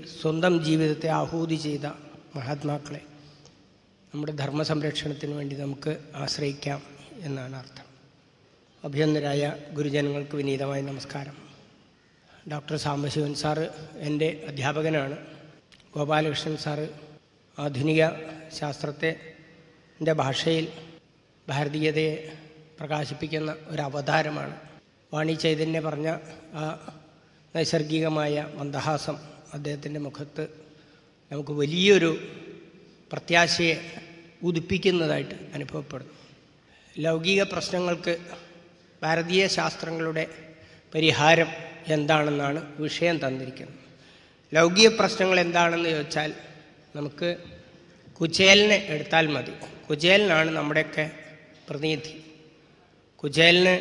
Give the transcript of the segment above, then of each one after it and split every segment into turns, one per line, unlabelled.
സ്വന്തം ജീവിതത്തെ ആഹൂതി ചെയ്ത മഹാത്മാക്കളെ നമ്മുടെ ധർമ്മ സംരക്ഷണത്തിന് വേണ്ടി നമുക്ക് ആശ്രയിക്കാം എന്നാണ് അർത്ഥം അഭിനന്ദരായ ഗുരുജനങ്ങൾക്ക് വിനീതമായ നമസ്കാരം ഡോക്ടർ സാംബശിവൻ സാറ് എൻ്റെ അധ്യാപകനാണ് ഗോപാലകൃഷ്ണൻ സാറ് ആധുനിക ശാസ്ത്രത്തെ എൻ്റെ ഭാഷയിൽ ഭാരതീയതയെ പ്രകാശിപ്പിക്കുന്ന ഒരു അവതാരമാണ് വാണി ചൈതന്യ പറഞ്ഞ ആ നൈസർഗികമായ മന്ദഹാസം അദ്ദേഹത്തിൻ്റെ മുഖത്ത് നമുക്ക് വലിയൊരു പ്രത്യാശയെ ഉദിപ്പിക്കുന്നതായിട്ട് അനുഭവപ്പെടുന്നു ലൗകിക പ്രശ്നങ്ങൾക്ക് ഭാരതീയ ശാസ്ത്രങ്ങളുടെ പരിഹാരം എന്താണെന്നാണ് വിഷയം തന്നിരിക്കുന്നത് ലൗകിക പ്രശ്നങ്ങൾ എന്താണെന്ന് ചോദിച്ചാൽ നമുക്ക് കുചേലിനെ എടുത്താൽ മതി കുചേലനാണ് നമ്മുടെയൊക്കെ പ്രതിനിധി കുചേലിന്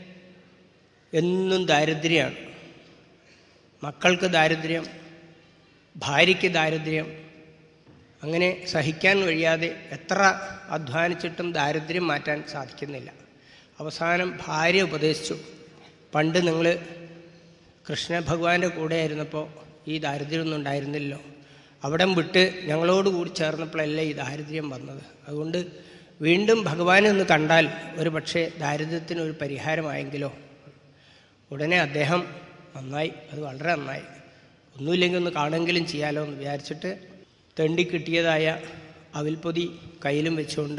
എന്നും ദാരിദ്ര്യമാണ് മക്കൾക്ക് ദാരിദ്ര്യം ഭാര്യയ്ക്ക് ദാരിദ്ര്യം അങ്ങനെ സഹിക്കാൻ കഴിയാതെ എത്ര അധ്വാനിച്ചിട്ടും ദാരിദ്ര്യം മാറ്റാൻ സാധിക്കുന്നില്ല അവസാനം ഭാര്യ ഉപദേശിച്ചു പണ്ട് നിങ്ങൾ കൃഷ്ണ ഭഗവാന്റെ കൂടെ ആയിരുന്നപ്പോൾ ഈ ദാരിദ്ര്യമൊന്നും ഉണ്ടായിരുന്നില്ലല്ലോ അവിടം വിട്ട് ഞങ്ങളോട് കൂടി ചേർന്നപ്പോഴല്ലേ ഈ ദാരിദ്ര്യം വന്നത് അതുകൊണ്ട് വീണ്ടും ഭഗവാനെ ഒന്ന് കണ്ടാൽ ഒരു പക്ഷേ ദാരിദ്ര്യത്തിന് ഒരു പരിഹാരമായെങ്കിലോ ഉടനെ അദ്ദേഹം നന്നായി അത് വളരെ നന്നായി ഒന്നുമില്ലെങ്കിൽ ഒന്ന് കാണുമെങ്കിലും ചെയ്യാലോ എന്ന് വിചാരിച്ചിട്ട് തെണ്ടി കിട്ടിയതായ അവിൽപ്പൊതി കയ്യിലും വെച്ചുകൊണ്ട്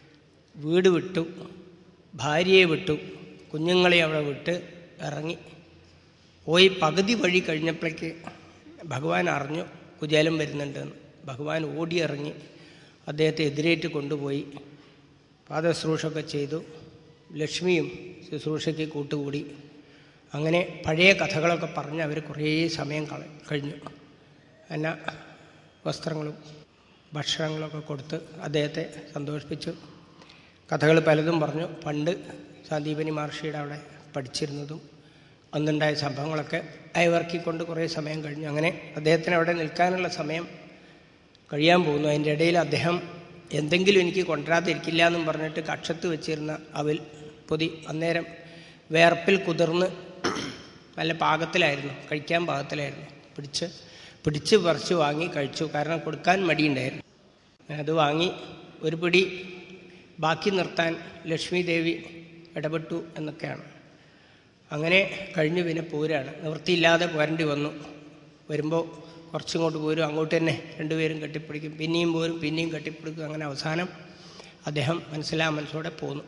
വീട് വിട്ടു ഭാര്യയെ വിട്ടു കുഞ്ഞുങ്ങളെ അവിടെ വിട്ട് ഇറങ്ങി പോയി പകുതി വഴി കഴിഞ്ഞപ്പോഴേക്ക് ഭഗവാൻ അറിഞ്ഞു കുചേലം വരുന്നുണ്ടെന്ന് ഭഗവാൻ ഓടിയിറങ്ങി അദ്ദേഹത്തെ എതിരേറ്റ് കൊണ്ടുപോയി പാദശുശ്രൂഷയൊക്കെ ചെയ്തു ലക്ഷ്മിയും ശുശ്രൂഷയ്ക്ക് കൂട്ടുകൂടി അങ്ങനെ പഴയ കഥകളൊക്കെ പറഞ്ഞ് അവർ കുറേ സമയം കള കഴിഞ്ഞു എന്നാ വസ്ത്രങ്ങളും ഭക്ഷണങ്ങളൊക്കെ കൊടുത്ത് അദ്ദേഹത്തെ സന്തോഷിപ്പിച്ചു കഥകൾ പലതും പറഞ്ഞു പണ്ട് സന്ദീപനി മഹർഷിയുടെ അവിടെ പഠിച്ചിരുന്നതും അന്നുണ്ടായ സംഭവങ്ങളൊക്കെ അയവർക്കിക്കൊണ്ട് കുറേ സമയം കഴിഞ്ഞു അങ്ങനെ അദ്ദേഹത്തിന് അവിടെ നിൽക്കാനുള്ള സമയം കഴിയാൻ പോകുന്നു അതിൻ്റെ ഇടയിൽ അദ്ദേഹം എന്തെങ്കിലും എനിക്ക് കൊണ്ടുവരാതിരിക്കില്ല എന്നും പറഞ്ഞിട്ട് കക്ഷത്ത് വെച്ചിരുന്ന അവൽ പൊതി അന്നേരം വേർപ്പിൽ കുതിർന്ന് നല്ല പാകത്തിലായിരുന്നു കഴിക്കാൻ പാകത്തിലായിരുന്നു പിടിച്ച് പിടിച്ച് പറിച്ച് വാങ്ങി കഴിച്ചു കാരണം കൊടുക്കാൻ മടിയുണ്ടായിരുന്നു അത് വാങ്ങി ഒരു പിടി ബാക്കി നിർത്താൻ ലക്ഷ്മി ദേവി ഇടപെട്ടു എന്നൊക്കെയാണ് അങ്ങനെ കഴിഞ്ഞു പിന്നെ പോരാണ് നിവൃത്തിയില്ലാതെ പോരേണ്ടി വന്നു വരുമ്പോൾ കുറച്ചിങ്ങോട്ട് പോരും അങ്ങോട്ട് തന്നെ രണ്ടുപേരും കെട്ടിപ്പിടിക്കും പിന്നെയും പോരും പിന്നെയും കെട്ടിപ്പിടിക്കും അങ്ങനെ അവസാനം അദ്ദേഹം മനസ്സിലാ മനസ്സോടെ പോന്നു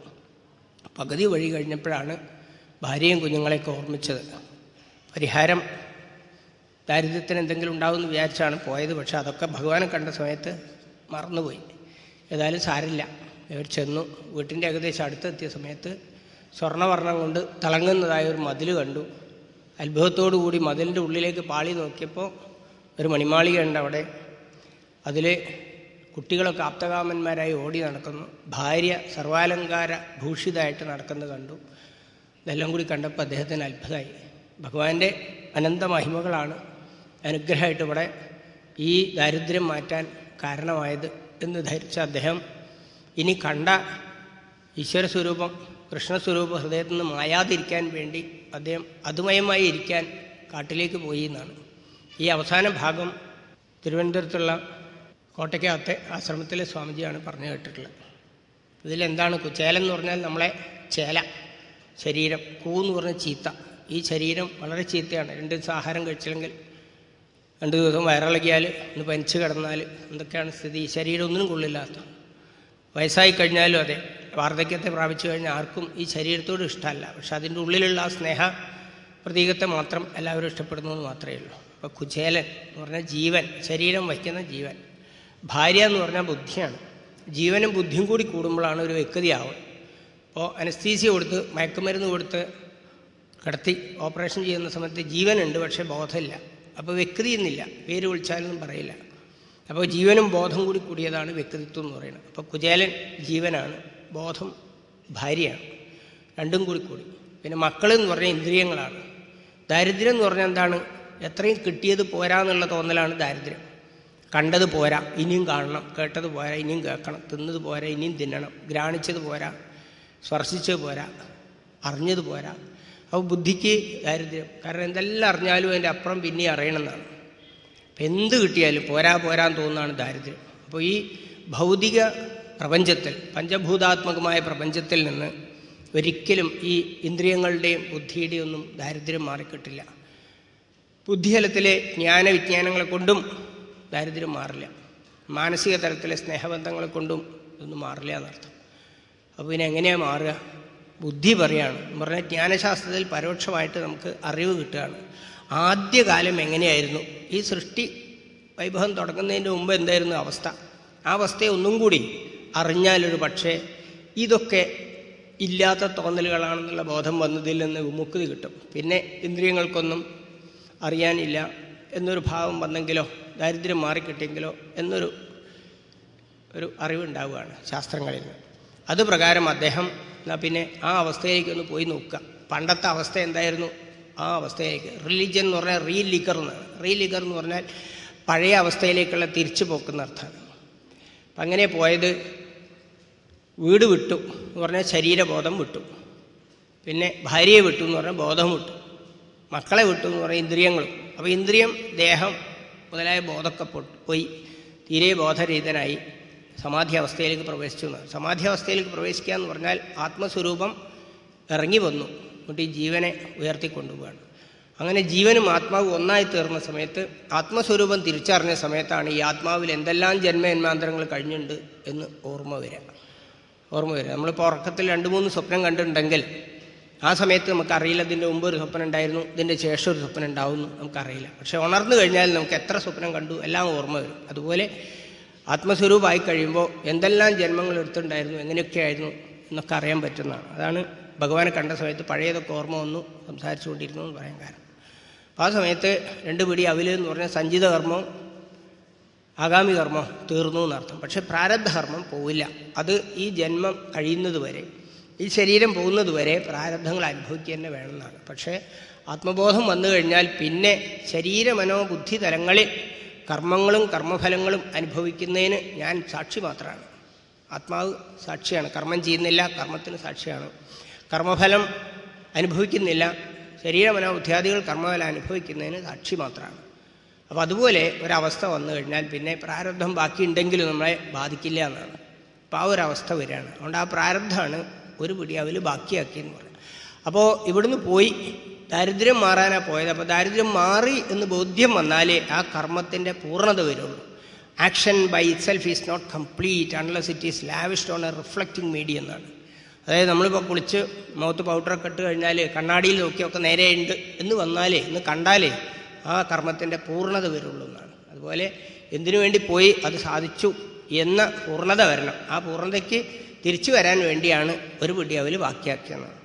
പകുതി വഴി കഴിഞ്ഞപ്പോഴാണ് ഭാര്യയും കുഞ്ഞുങ്ങളെയൊക്കെ ഓർമ്മിച്ചത് പരിഹാരം ദാരിദ്ര്യത്തിന് എന്തെങ്കിലും ഉണ്ടാവുമെന്ന് വിചാരിച്ചാണ് പോയത് പക്ഷെ അതൊക്കെ ഭഗവാനെ കണ്ട സമയത്ത് മറന്നുപോയി ഏതായാലും സാരില്ല ഇവർ ചെന്നു വീട്ടിൻ്റെ ഏകദേശം അടുത്തെത്തിയ സമയത്ത് സ്വർണ്ണവർണ്ണം കൊണ്ട് തിളങ്ങുന്നതായ ഒരു മതിൽ കണ്ടു അത്ഭുതത്തോടു കൂടി മതിലിൻ്റെ ഉള്ളിലേക്ക് പാളി നോക്കിയപ്പോൾ ഒരു മണിമാളിക ഉണ്ട് അവിടെ അതിൽ കുട്ടികളൊക്കെ ആപ്തകാമന്മാരായി ഓടി നടക്കുന്നു ഭാര്യ സർവാലങ്കാര ഭൂഷിതായിട്ട് നടക്കുന്നത് കണ്ടു ഇതെല്ലാം കൂടി കണ്ടപ്പോൾ അദ്ദേഹത്തിന് അത്ഭുതമായി ഭഗവാന്റെ അനന്ത മഹിമകളാണ് അനുഗ്രഹമായിട്ട് ഇവിടെ ഈ ദാരിദ്ര്യം മാറ്റാൻ കാരണമായത് എന്ന് ധരിച്ച അദ്ദേഹം ഇനി കണ്ട ഈശ്വര സ്വരൂപം കൃഷ്ണസ്വരൂപ ഹൃദയത്തിൽ നിന്ന് മായാതിരിക്കാൻ വേണ്ടി അദ്ദേഹം അതുമയമായി ഇരിക്കാൻ കാട്ടിലേക്ക് പോയി എന്നാണ് ഈ അവസാന ഭാഗം തിരുവനന്തപുരത്തുള്ള കോട്ടയ്ക്കകത്തെ ആശ്രമത്തിലെ സ്വാമിജിയാണ് പറഞ്ഞു കേട്ടിട്ടുള്ളത് ഇതിലെന്താണ് ചേലം എന്ന് പറഞ്ഞാൽ നമ്മളെ ചേല ശരീരം കൂ എന്ന് പറഞ്ഞ ചീത്ത ഈ ശരീരം വളരെ ചീത്തയാണ് രണ്ട് ദിവസം ആഹാരം കഴിച്ചില്ലെങ്കിൽ രണ്ട് ദിവസം വയറിളകിയാൽ ഒന്ന് പനിച്ച് കിടന്നാൽ എന്തൊക്കെയാണ് സ്ഥിതി ഈ ശരീരം ഒന്നിനും കൊള്ളില്ലാത്ത വയസ്സായി കഴിഞ്ഞാലും അതെ വാർദ്ധക്യത്തെ പ്രാപിച്ചു കഴിഞ്ഞാൽ ആർക്കും ഈ ശരീരത്തോട് ഇഷ്ടമല്ല പക്ഷെ അതിൻ്റെ ഉള്ളിലുള്ള ആ സ്നേഹ പ്രതീകത്തെ മാത്രം എല്ലാവരും ഇഷ്ടപ്പെടുന്നു എന്ന് മാത്രമേ ഉള്ളൂ അപ്പോൾ കുചേലൻ എന്ന് പറഞ്ഞാൽ ജീവൻ ശരീരം വയ്ക്കുന്ന ജീവൻ ഭാര്യ എന്ന് പറഞ്ഞാൽ ബുദ്ധിയാണ് ജീവനും ബുദ്ധിയും കൂടി കൂടുമ്പോഴാണ് ഒരു വ്യക്തിയാവുക അപ്പോൾ അനസ്തീസിയ കൊടുത്ത് മയക്കുമരുന്ന് കൊടുത്ത് കിടത്തി ഓപ്പറേഷൻ ചെയ്യുന്ന സമയത്ത് ജീവനുണ്ട് പക്ഷേ ബോധമില്ല അപ്പോൾ വ്യക്തി എന്നില്ല പേര് വിളിച്ചാലൊന്നും പറയില്ല അപ്പോൾ ജീവനും ബോധം കൂടി കൂടിയതാണ് വ്യക്തിത്വം എന്ന് പറയുന്നത് അപ്പോൾ കുചേലൻ ജീവനാണ് ബോധം ഭാര്യയാണ് രണ്ടും കൂടി കൂടി പിന്നെ മക്കൾ എന്ന് പറഞ്ഞാൽ ഇന്ദ്രിയങ്ങളാണ് ദാരിദ്ര്യം എന്ന് പറഞ്ഞാൽ എന്താണ് എത്രയും കിട്ടിയത് പോരാ എന്നുള്ള തോന്നലാണ് ദാരിദ്ര്യം കണ്ടത് പോരാ ഇനിയും കാണണം കേട്ടത് പോരാ ഇനിയും കേൾക്കണം തിന്നത് പോരാ ഇനിയും തിന്നണം ഗ്രാണിച്ചത് പോരാ സ്പർശിച്ചത് പോരാ അറിഞ്ഞത് പോരാ അപ്പോൾ ബുദ്ധിക്ക് ദാരിദ്ര്യം കാരണം എന്തെല്ലാം അറിഞ്ഞാലും അതിൻ്റെ അപ്പുറം പിന്നെ അറിയണമെന്നാണ് അപ്പം എന്ത് കിട്ടിയാലും പോരാ പോരാൻ തോന്നുന്നതാണ് ദാരിദ്ര്യം അപ്പോൾ ഈ ഭൗതിക പ്രപഞ്ചത്തിൽ പഞ്ചഭൂതാത്മകമായ പ്രപഞ്ചത്തിൽ നിന്ന് ഒരിക്കലും ഈ ഇന്ദ്രിയങ്ങളുടെയും ബുദ്ധിയുടെയും ഒന്നും ദാരിദ്ര്യം മാറിക്കിട്ടില്ല ബുദ്ധിതലത്തിലെ ജ്ഞാനവിജ്ഞാനങ്ങളെ കൊണ്ടും ദാരിദ്ര്യം മാറില്ല മാനസിക തലത്തിലെ സ്നേഹബന്ധങ്ങളെ കൊണ്ടും ഇതൊന്നും മാറില്ല എന്നർത്ഥം അപ്പോൾ പിന്നെ എങ്ങനെയാണ് മാറുക ബുദ്ധി പറയാണ് എന്ന് പറഞ്ഞാൽ ജ്ഞാനശാസ്ത്രത്തിൽ പരോക്ഷമായിട്ട് നമുക്ക് അറിവ് കിട്ടുകയാണ് ആദ്യകാലം എങ്ങനെയായിരുന്നു ഈ സൃഷ്ടി വൈഭവം തുടങ്ങുന്നതിന് മുമ്പ് എന്തായിരുന്നു അവസ്ഥ ആ അവസ്ഥയെ ഒന്നും കൂടി അറിഞ്ഞാലൊരു പക്ഷേ ഇതൊക്കെ ഇല്ലാത്ത തോന്നലുകളാണെന്നുള്ള ബോധം വന്നതിൽ നിന്ന് വിമുക്തി കിട്ടും പിന്നെ ഇന്ദ്രിയങ്ങൾക്കൊന്നും അറിയാനില്ല എന്നൊരു ഭാവം വന്നെങ്കിലോ ദാരിദ്ര്യം മാറിക്കിട്ടിയെങ്കിലോ എന്നൊരു ഒരു അറിവുണ്ടാവുകയാണ് ശാസ്ത്രങ്ങളിൽ നിന്ന് അത് പ്രകാരം അദ്ദേഹം എന്നാൽ പിന്നെ ആ അവസ്ഥയിലേക്ക് ഒന്ന് പോയി നോക്കുക പണ്ടത്തെ അവസ്ഥ എന്തായിരുന്നു ആ അവസ്ഥയിലേക്ക് റിലീജിയൻ എന്ന് പറഞ്ഞാൽ റീ ലിക്കർ എന്നാണ് റീ ലിക്കർ എന്ന് പറഞ്ഞാൽ പഴയ അവസ്ഥയിലേക്കുള്ള തിരിച്ചു പോക്കുന്ന അർത്ഥമാണ് അപ്പം അങ്ങനെ പോയത് വീട് വിട്ടു എന്ന് പറഞ്ഞാൽ ശരീരബോധം വിട്ടു പിന്നെ ഭാര്യയെ വിട്ടു എന്ന് പറഞ്ഞാൽ ബോധം വിട്ടു മക്കളെ വിട്ടു എന്ന് പറഞ്ഞാൽ ഇന്ദ്രിയങ്ങളും അപ്പോൾ ഇന്ദ്രിയം ദേഹം മുതലായ ബോധമൊക്കെ പൊ- പോയി തീരെ ബോധരഹിതനായി സമാധി അവസ്ഥയിലേക്ക് പ്രവേശിച്ചു എന്നാണ് സമാധി അവസ്ഥയിലേക്ക് പ്രവേശിക്കുക എന്ന് പറഞ്ഞാൽ ആത്മസ്വരൂപം ഇറങ്ങി വന്നു എന്നിട്ട് ഈ ജീവനെ ഉയർത്തിക്കൊണ്ടുപോവാണ് അങ്ങനെ ജീവനും ആത്മാവും ഒന്നായി തീർന്ന സമയത്ത് ആത്മസ്വരൂപം തിരിച്ചറിഞ്ഞ സമയത്താണ് ഈ ആത്മാവിൽ എന്തെല്ലാം ജന്മജന്മാന്തരങ്ങൾ കഴിഞ്ഞിട്ടുണ്ട് എന്ന് ഓർമ്മ വരിക ഓർമ്മ വരിക നമ്മളിപ്പോൾ ഉറക്കത്തിൽ രണ്ട് മൂന്ന് സ്വപ്നം കണ്ടിട്ടുണ്ടെങ്കിൽ ആ സമയത്ത് നമുക്കറിയില്ല ഇതിൻ്റെ മുമ്പ് ഒരു സ്വപ്നം ഉണ്ടായിരുന്നു ഇതിൻ്റെ ശേഷം ഒരു സ്വപ്നം ഉണ്ടാവുന്നു നമുക്കറിയില്ല പക്ഷെ ഉണർന്നു കഴിഞ്ഞാൽ നമുക്ക് എത്ര സ്വപ്നം കണ്ടു എല്ലാം ഓർമ്മ വരും അതുപോലെ ആത്മസ്വരൂപമായി കഴിയുമ്പോൾ എന്തെല്ലാം ജന്മങ്ങൾ എടുത്തിട്ടുണ്ടായിരുന്നു എങ്ങനെയൊക്കെയായിരുന്നു എന്നൊക്കെ അറിയാൻ പറ്റുന്നതാണ് അതാണ് ഭഗവാനെ കണ്ട സമയത്ത് പഴയതൊക്കെ ഓർമ്മ വന്നു സംസാരിച്ചുകൊണ്ടിരുന്നു എന്ന് പറയാൻ കാരണം അപ്പോൾ ആ സമയത്ത് രണ്ട് പിടി അവില് എന്ന് പറഞ്ഞാൽ സഞ്ചിത കർമ്മവും ആഗാമി കർമ്മം തീർന്നു എന്നർത്ഥം പക്ഷെ പ്രാരബ്ധ കർമ്മം പോവില്ല അത് ഈ ജന്മം കഴിയുന്നത് വരെ ഈ ശരീരം പോകുന്നത് വരെ പ്രാരബ്ധങ്ങൾ അനുഭവിക്കുക തന്നെ വേണമെന്നാണ് പക്ഷേ ആത്മബോധം വന്നു കഴിഞ്ഞാൽ പിന്നെ ശരീര മനോബുദ്ധി തലങ്ങളിൽ കർമ്മങ്ങളും കർമ്മഫലങ്ങളും അനുഭവിക്കുന്നതിന് ഞാൻ സാക്ഷി മാത്രമാണ് ആത്മാവ് സാക്ഷിയാണ് കർമ്മം ചെയ്യുന്നില്ല കർമ്മത്തിന് സാക്ഷിയാണ് കർമ്മഫലം അനുഭവിക്കുന്നില്ല ശരീര മനോബുദ്ധിയാദികൾ കർമ്മഫലം അനുഭവിക്കുന്നതിന് സാക്ഷി മാത്രമാണ് അപ്പോൾ അതുപോലെ ഒരവസ്ഥ വന്നു കഴിഞ്ഞാൽ പിന്നെ പ്രാരബ്ധം ബാക്കിയുണ്ടെങ്കിലും നമ്മളെ ബാധിക്കില്ല എന്നാണ് അപ്പോൾ ആ ഒരവസ്ഥ വരികയാണ് അതുകൊണ്ട് ആ പ്രാരബ്ധമാണ് ഒരു പിടി അവൽ ബാക്കിയാക്കിയെന്ന് പറയും അപ്പോൾ ഇവിടുന്ന് പോയി ദാരിദ്ര്യം മാറാനാണ് പോയത് അപ്പോൾ ദാരിദ്ര്യം മാറി എന്ന് ബോധ്യം വന്നാലേ ആ കർമ്മത്തിൻ്റെ പൂർണ്ണത വരുള്ളൂ action by itself is not complete unless it is lavished on a reflecting media എന്നാണ് അതായത് നമ്മളിപ്പോൾ കുളിച്ച് മുഖത്ത് പൗഡറൊക്കെ ഇട്ട് കഴിഞ്ഞാൽ കണ്ണാടിയിൽ നോക്കിയൊക്കെ നേരെയുണ്ട് എന്ന് വന്നാലേ എന്ന് കണ്ടാലേ ആ കർമ്മത്തിൻ്റെ പൂർണ്ണത വരുള്ളൂ എന്നാണ് അതുപോലെ എന്തിനു വേണ്ടി പോയി അത് സാധിച്ചു എന്ന പൂർണ്ണത വരണം ആ പൂർണ്ണതയ്ക്ക് തിരിച്ചു വരാൻ വേണ്ടിയാണ് ഒരു പിടി അവൽ ബാക്കിയാക്കിയെന്നാണ്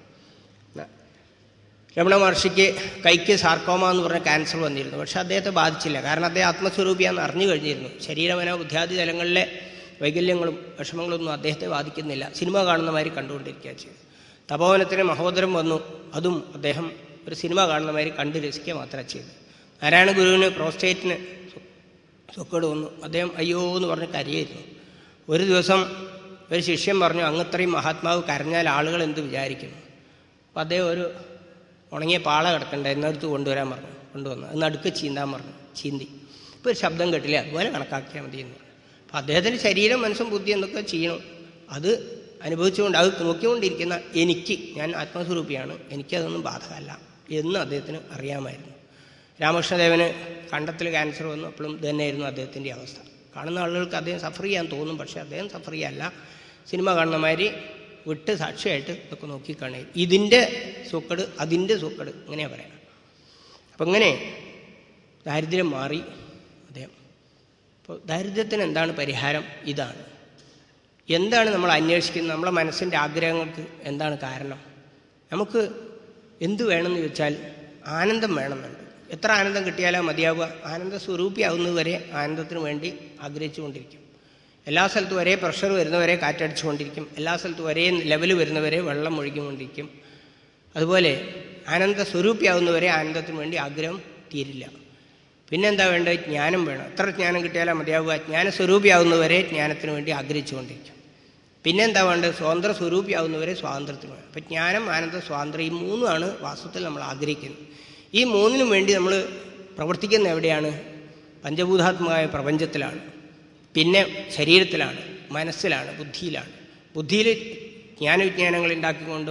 രമണ മഹർഷിക്ക് കൈക്ക് സാർക്കോമ എന്ന് പറഞ്ഞ ക്യാൻസർ വന്നിരുന്നു പക്ഷെ അദ്ദേഹത്തെ ബാധിച്ചില്ല കാരണം അദ്ദേഹം ആത്മസ്വരൂപിയാന്ന് അറിഞ്ഞു കഴിഞ്ഞിരുന്നു ശരീരമനോ ബുദ്ധ്യാദി തലങ്ങളിലെ വൈകല്യങ്ങളും വിഷമങ്ങളൊന്നും അദ്ദേഹത്തെ ബാധിക്കുന്നില്ല സിനിമ കാണുന്ന മാതിരി കണ്ടുകൊണ്ടിരിക്കുക ചെയ്തു തപോവനത്തിന് മഹോദരം വന്നു അതും അദ്ദേഹം ഒരു സിനിമ കാണുന്ന മാതിരി കണ്ട് രസിക്കുക മാത്രമേ ചെയ്തു നാരായണ ഗുരുവിന് പ്രോസ്റ്റേറ്റിന് സുക്കേട് വന്നു അദ്ദേഹം അയ്യോ എന്ന് പറഞ്ഞ് കരയായിരുന്നു ഒരു ദിവസം ഒരു ശിഷ്യൻ പറഞ്ഞു അങ്ങത്രയും മഹാത്മാവ് കരഞ്ഞാൽ ആളുകൾ എന്ത് വിചാരിക്കും അപ്പോൾ അദ്ദേഹം ഒരു ഉണങ്ങിയ പാള കിടക്കണ്ട എന്നെടുത്ത് കൊണ്ടുവരാൻ പറഞ്ഞു കൊണ്ടുവന്നു അത് നടുക്ക് ചീന്താൻ പറഞ്ഞു ചീന്തി ഇപ്പോൾ ഒരു ശബ്ദം കേട്ടില്ല അതുപോലെ കണക്കാക്കിയാൽ മതി എന്ന് പറഞ്ഞു അപ്പോൾ അദ്ദേഹത്തിൻ്റെ ശരീരം മനസ്സും ബുദ്ധി എന്തൊക്കെ ചെയ്യണം അത് അനുഭവിച്ചുകൊണ്ട് അത് നോക്കിക്കൊണ്ടിരിക്കുന്ന എനിക്ക് ഞാൻ ആത്മസ്വരൂപിയാണ് എനിക്കതൊന്നും ബാധകമല്ല എന്ന് അദ്ദേഹത്തിന് അറിയാമായിരുന്നു രാമകൃഷ്ണദേവന് കണ്ടത്തിൽ ക്യാൻസർ വന്നു അപ്പോഴും ഇത് തന്നെയായിരുന്നു അദ്ദേഹത്തിൻ്റെ അവസ്ഥ കാണുന്ന ആളുകൾക്ക് അദ്ദേഹം സഫർ ചെയ്യാൻ തോന്നും പക്ഷേ അദ്ദേഹം സഫർ ചെയ്യല്ല സിനിമ കാണുന്ന മാതിരി വിട്ട് സാക്ഷിയായിട്ട് ഇതൊക്കെ നോക്കിക്കാണേ ഇതിൻ്റെ സൂക്കട് അതിൻ്റെ സൂക്കട് ഇങ്ങനെയാ പറയാം അപ്പം ഇങ്ങനെ ദാരിദ്ര്യം മാറി അദ്ദേഹം അപ്പോൾ ദാരിദ്ര്യത്തിന് എന്താണ് പരിഹാരം ഇതാണ് എന്താണ് നമ്മൾ അന്വേഷിക്കുന്നത് നമ്മളെ മനസ്സിൻ്റെ ആഗ്രഹങ്ങൾക്ക് എന്താണ് കാരണം നമുക്ക് എന്ത് വേണമെന്ന് ചോദിച്ചാൽ ആനന്ദം വേണമെന്നുണ്ട് എത്ര ആനന്ദം കിട്ടിയാലാ മതിയാവുക ആനന്ദ സ്വരൂപിയാവുന്നത് വരെ ആനന്ദത്തിന് വേണ്ടി ആഗ്രഹിച്ചുകൊണ്ടിരിക്കും എല്ലാ സ്ഥലത്തും ഒരേ പ്രഷർ വരുന്നവരെ കാറ്റടിച്ചുകൊണ്ടിരിക്കും എല്ലാ സ്ഥലത്തും ഒരേ ലെവൽ വരുന്നവരെ വെള്ളം ഒഴുകിക്കൊണ്ടിരിക്കും അതുപോലെ ആനന്ദ സ്വരൂപിയാവുന്നവരെ ആനന്ദത്തിന് വേണ്ടി ആഗ്രഹം തീരില്ല പിന്നെന്താ വേണ്ടത് ജ്ഞാനം വേണം എത്ര ജ്ഞാനം കിട്ടിയാലാ മതിയാവുക ജ്ഞാനസ്വരൂപിയാവുന്നവരെ ജ്ഞാനത്തിന് വേണ്ടി ആഗ്രഹിച്ചുകൊണ്ടിരിക്കും പിന്നെന്താ വേണ്ടത് സ്വതന്ത്ര സ്വരൂപിയാവുന്നവരെ സ്വാതന്ത്ര്യത്തിന് വേണം അപ്പം ജ്ഞാനം ആനന്ദ സ്വാതന്ത്ര്യം ഈ മൂന്നുമാണ് വാസ്തവത്തിൽ നമ്മൾ ആഗ്രഹിക്കുന്നത് ഈ മൂന്നിനും വേണ്ടി നമ്മൾ പ്രവർത്തിക്കുന്ന എവിടെയാണ് പഞ്ചഭൂതാത്മകമായ പ്രപഞ്ചത്തിലാണ് പിന്നെ ശരീരത്തിലാണ് മനസ്സിലാണ് ബുദ്ധിയിലാണ് ബുദ്ധിയിൽ ജ്ഞാനവിജ്ഞാനങ്ങൾ ഉണ്ടാക്കിക്കൊണ്ടും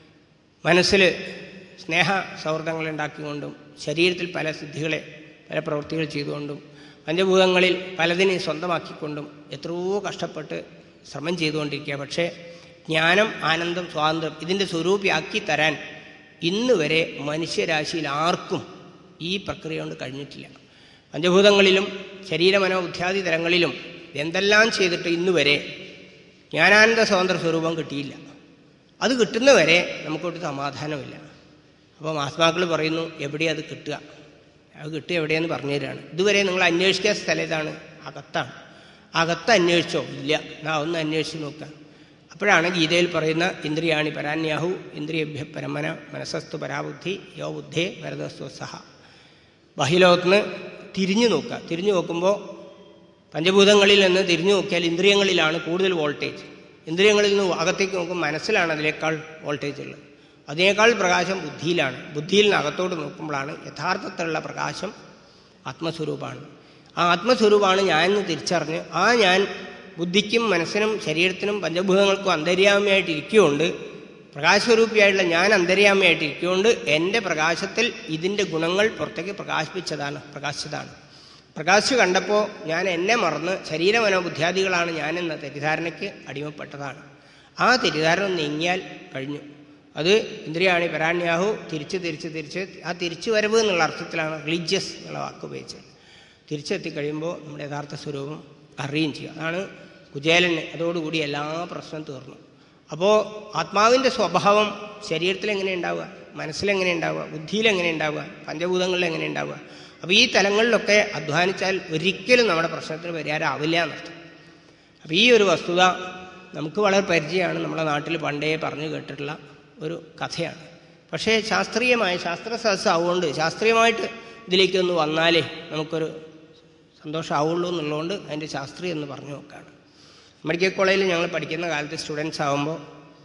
മനസ്സിൽ സ്നേഹ സൗഹൃദങ്ങൾ ഉണ്ടാക്കിക്കൊണ്ടും ശരീരത്തിൽ പല സിദ്ധികളെ പല പ്രവൃത്തികൾ ചെയ്തുകൊണ്ടും പഞ്ചഭൂതങ്ങളിൽ പലതിനെ സ്വന്തമാക്കിക്കൊണ്ടും എത്രയോ കഷ്ടപ്പെട്ട് ശ്രമം ചെയ്തുകൊണ്ടിരിക്കുക പക്ഷേ ജ്ഞാനം ആനന്ദം സ്വാതന്ത്ര്യം ഇതിൻ്റെ സ്വരൂപിയാക്കി തരാൻ ഇന്ന് വരെ മനുഷ്യരാശിയിൽ ആർക്കും ഈ പ്രക്രിയ കൊണ്ട് കഴിഞ്ഞിട്ടില്ല പഞ്ചഭൂതങ്ങളിലും ശരീരമനോബുദ്ധ്യാദി തലങ്ങളിലും എന്തെല്ലാം ചെയ്തിട്ട് ഇന്ന് വരെ ജ്ഞാനാനന്ദ സ്വതന്ത്ര സ്വരൂപം കിട്ടിയില്ല അത് കിട്ടുന്നവരെ നമുക്കൊരു സമാധാനമില്ല അപ്പോൾ മഹാത്മാക്കൾ പറയുന്നു എവിടെ അത് കിട്ടുക അത് കിട്ടുക എവിടെയെന്ന് പറഞ്ഞു തരാണ് ഇതുവരെ നിങ്ങൾ അന്വേഷിക്കാത്ത സ്ഥലം ഇതാണ് അകത്താണ് അകത്ത് അന്വേഷിച്ചോ ഇല്ല എന്നാ ഒന്ന് അന്വേഷിച്ച് നോക്കുക അപ്പോഴാണ് ഗീതയിൽ പറയുന്ന ഇന്ദ്രിയാണി പരാന്യാഹു ഇന്ദ്രിയഭ്യ പരമന മനസ്സസ്തു പരാബുദ്ധി യോ ബുദ്ധേ വരദസ്തു സഹ ബഹിലോകത്തുനിന്ന് തിരിഞ്ഞു നോക്കുക തിരിഞ്ഞു നോക്കുമ്പോൾ പഞ്ചഭൂതങ്ങളിൽ നിന്ന് തിരിഞ്ഞു നോക്കിയാൽ ഇന്ദ്രിയങ്ങളിലാണ് കൂടുതൽ വോൾട്ടേജ് ഇന്ദ്രിയങ്ങളിൽ നിന്ന് അകത്തേക്ക് നോക്കുമ്പോൾ മനസ്സിലാണ് അതിനേക്കാൾ വോൾട്ടേജ് ഉള്ളത് അതിനേക്കാൾ പ്രകാശം ബുദ്ധിയിലാണ് ബുദ്ധിയിൽ നിന്ന് അകത്തോട്ട് നോക്കുമ്പോഴാണ് യഥാർത്ഥത്തിലുള്ള പ്രകാശം ആത്മസ്വരൂപമാണ് ആ ആത്മസ്വരൂപമാണ് ഞാൻ എന്ന് തിരിച്ചറിഞ്ഞ് ആ ഞാൻ ബുദ്ധിക്കും മനസ്സിനും ശരീരത്തിനും പഞ്ചഭൂതങ്ങൾക്കും അന്തര്യാമയായിട്ട് ഇരിക്കുകൊണ്ട് പ്രകാശസ്വരൂപിയായിട്ടുള്ള ഞാൻ അന്തര്യാമയായിട്ട് ഇരിക്കുകൊണ്ട് എൻ്റെ പ്രകാശത്തിൽ ഇതിൻ്റെ ഗുണങ്ങൾ പുറത്തേക്ക് പ്രകാശിപ്പിച്ചതാണ് പ്രകാശിച്ചതാണ് പ്രകാശ് കണ്ടപ്പോൾ ഞാൻ എന്നെ മറന്ന് ശരീരമനോബുദ്ധ്യാദികളാണ് ഞാനെന്ന തെറ്റിദ്ധാരണയ്ക്ക് അടിമപ്പെട്ടതാണ് ആ തെറ്റിദ്ധാരണ നീങ്ങിയാൽ കഴിഞ്ഞു അത് ഇന്ദ്രിയാണി പരാണ്യാഹു തിരിച്ച് തിരിച്ച് തിരിച്ച് ആ തിരിച്ചു വരവ് എന്നുള്ള അർത്ഥത്തിലാണ് റിലീജിയസ് എന്നുള്ള വാക്ക് ഉപയോഗിച്ചത് തിരിച്ചെത്തി കഴിയുമ്പോൾ നമ്മുടെ യഥാർത്ഥ സ്വരൂപം അറിയുകയും ചെയ്യും അതാണ് കുചേലന് അതോടുകൂടി എല്ലാ പ്രശ്നവും തീർന്നു അപ്പോൾ ആത്മാവിൻ്റെ സ്വഭാവം ശരീരത്തിൽ എങ്ങനെ ഉണ്ടാവുക മനസ്സിലെങ്ങനെ ഉണ്ടാവുക ബുദ്ധിയിലെങ്ങനെ ഉണ്ടാവുക പഞ്ചഭൂതങ്ങളിൽ എങ്ങനെ ഉണ്ടാവുക അപ്പോൾ ഈ തലങ്ങളിലൊക്കെ അധ്വാനിച്ചാൽ ഒരിക്കലും നമ്മുടെ പ്രശ്നത്തിന് പരിഹാരമാവില്ല എന്നർത്ഥം അപ്പോൾ ഈ ഒരു വസ്തുത നമുക്ക് വളരെ പരിചയമാണ് നമ്മുടെ നാട്ടിൽ പണ്ടേ പറഞ്ഞു കേട്ടിട്ടുള്ള ഒരു കഥയാണ് പക്ഷേ ശാസ്ത്രീയമായ ശാസ്ത്ര സദസ് ആവുകൊണ്ട് ശാസ്ത്രീയമായിട്ട് ഇതിലേക്കൊന്ന് വന്നാലേ നമുക്കൊരു സന്തോഷമാവുള്ളൂ എന്നുള്ളതുകൊണ്ട് അതിൻ്റെ ശാസ്ത്രീയം എന്ന് പറഞ്ഞു നോക്കുകയാണ് മെഡിക്കൽ കോളേജിൽ ഞങ്ങൾ പഠിക്കുന്ന കാലത്ത് സ്റ്റുഡൻസ് ആകുമ്പോൾ